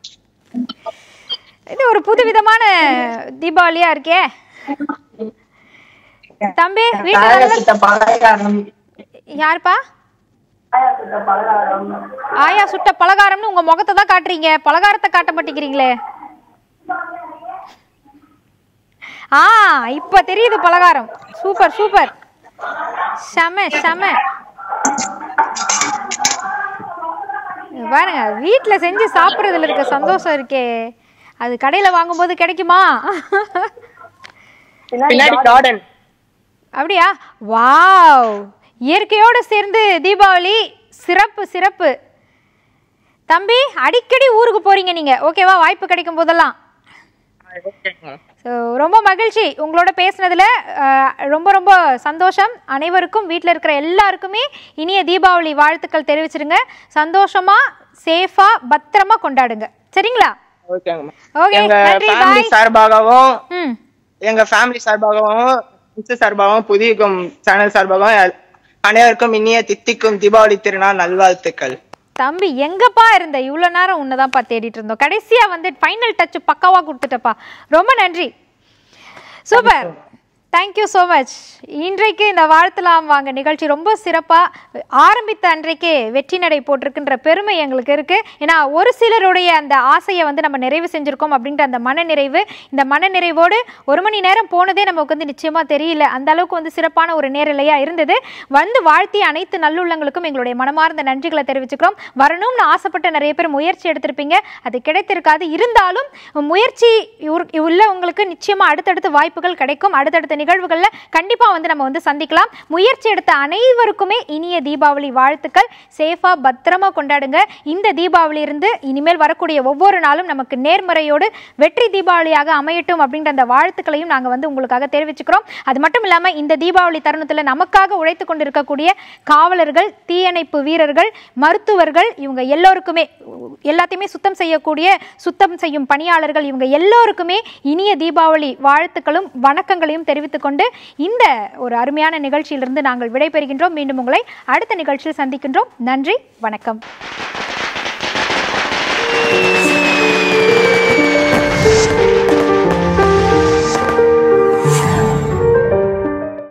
இது ஒரு புதுவிதமான தீபாவளியா இருக்கே தம்பி வீட்டுல நல்லா- பலகாரம் யாருப்பா ஆயா சுட்ட பலகாரம்னு உங்க முகத்தை தான் காட்டுறீங்க பலகாரத்தை காட்ட மாட்டேங்கிறீங்களே ஆ இப்ப தெரியுது பலகாரம் சூப்பர் சூப்பர் செம செம இங்க பாருங்க வீட்ல செஞ்சு சாப்பிடுறதுல இருக்க சந்தோஷம் இருக்கே அது கடையில வாங்கும்போது கிடைக்குமா பின்னாடி கார்டன் அப்படியா வாவ் இயற்கையோடு சேர்ந்து தீபாவளி சிறப்பு சிறப்பு தம்பி அடிக்கடி ஊருக்கு போறீங்க நீங்க ஓகேவா வாய்ப்பு கிடைக்கும் போதெல்லாம் ஸோ ரொம்ப மகிழ்ச்சி உங்களோட பேசுனதுல அஹ், ரொம்ப ரொம்ப சந்தோஷம் அனைவருக்கும் வீட்டில் இருக்கிற எல்லாருக்குமே இனிய தீபாவளி வாழ்த்துக்கள் தெரிவிச்சிருங்க சந்தோஷமா சேஃபா பத்திரமா கொண்டாடுங்க சரிங்களா ஓகேங்க Okay, எங்க நன்றி, ஃபேமிலி bye. சார்பாகவும் ம் எங்க ஃபேமிலி சார்பாகவும் மிஸ் சார்பாகவும் புதியகம் சேனல் சார்பாகவும் எல்- அனைவருக்கும் இனிய தித்திக்கும் தீபாவளி திருநாள் நல்வாழ்த்துக்கள் தம்பி எங்கப்பா இருந்த இவ்வளோ நேரம் உன்னதான்ப்பா தேடிட்டு இருந்தோம் கடைசியா வந்து ஃபைனல் டச் பக்காவா கொடுத்துட்டப்பா ரொம்ப நன்றி சூப்பர் தேங்க்யூ ஸோ மச் இன்றைக்கு இந்த வாழ்த்தலாம் வாங்க நிகழ்ச்சி ரொம்ப சிறப்பாக ஆரம்பித்த அன்றைக்கே வெற்றி நடை போட்டிருக்குன்ற பெருமை எங்களுக்கு இருக்கு ஏன்னா ஒரு சிலருடைய அந்த ஆசையை வந்து நம்ம நிறைவு செஞ்சிருக்கோம் அப்படின்ற அந்த மனநிறைவு இந்த மனநிறைவோடு ஒரு மணி நேரம் போனதே நமக்கு வந்து நிச்சயமா தெரியல அந்த அளவுக்கு வந்து சிறப்பான ஒரு நேரலையா இருந்தது வந்து வாழ்த்திய அனைத்து நல்லுள்ளங்களுக்கும் எங்களுடைய மனமார்ந்த நன்றிகளை தெரிவிச்சுக்கிறோம் வரணும்னு ஆசைப்பட்ட நிறைய பேர் முயற்சி எடுத்திருப்பீங்க அது கிடைத்திருக்காது இருந்தாலும் முயற்சி உர்- உள்ளவங்களுக்கு நிச்சயமா அடுத்தடுத்து வாய்ப்புகள் கிடைக்கும் அடுத்தடுத்த நிகழ்வுகள்ல கண்டிப்பா வந்து நம்ம வந்து சந்திக்கலாம் முயற்சி எடுத்த அனைவருக்குமே இனிய தீபாவளி வாழ்த்துக்கள் சேஃபா பத்திரமா கொண்டாடுங்க இந்த தீபாவளி இருந்து இனிமேல் வரக்கூடிய ஒவ்வொரு நாளும் நமக்கு நேர்மறையோடு வெற்றி தீபாவளியாக அமையட்டும் அப்படின்ற அந்த வாழ்த்துக்களையும் நாங்க வந்து உங்களுக்காக தெரிவிச்சுக்கிறோம் அது மட்டும் இல்லாம இந்த தீபாவளி தருணத்துல நமக்காக உழைத்து கொண்டிருக்கக்கூடிய காவலர்கள் தீயணைப்பு வீரர்கள் மருத்துவர்கள் இவங்க எல்லோருக்குமே எல்லாத்தையுமே சுத்தம் செய்யக்கூடிய சுத்தம் செய்யும் பணியாளர்கள் இவங்க எல்லோருக்குமே இனிய தீபாவளி வாழ்த்துக்களும் வணக்கங்களையும் தெரிவித்துக் கொண்டு இந்த ஒரு அருமையான நிகழ்ச்சியிலிருந்து நாங்கள் விடைபெறுகின்றோம் மீண்டும் உங்களை அடுத்த நிகழ்ச்சியில் சந்திக்கின்றோம் நன்றி வணக்கம்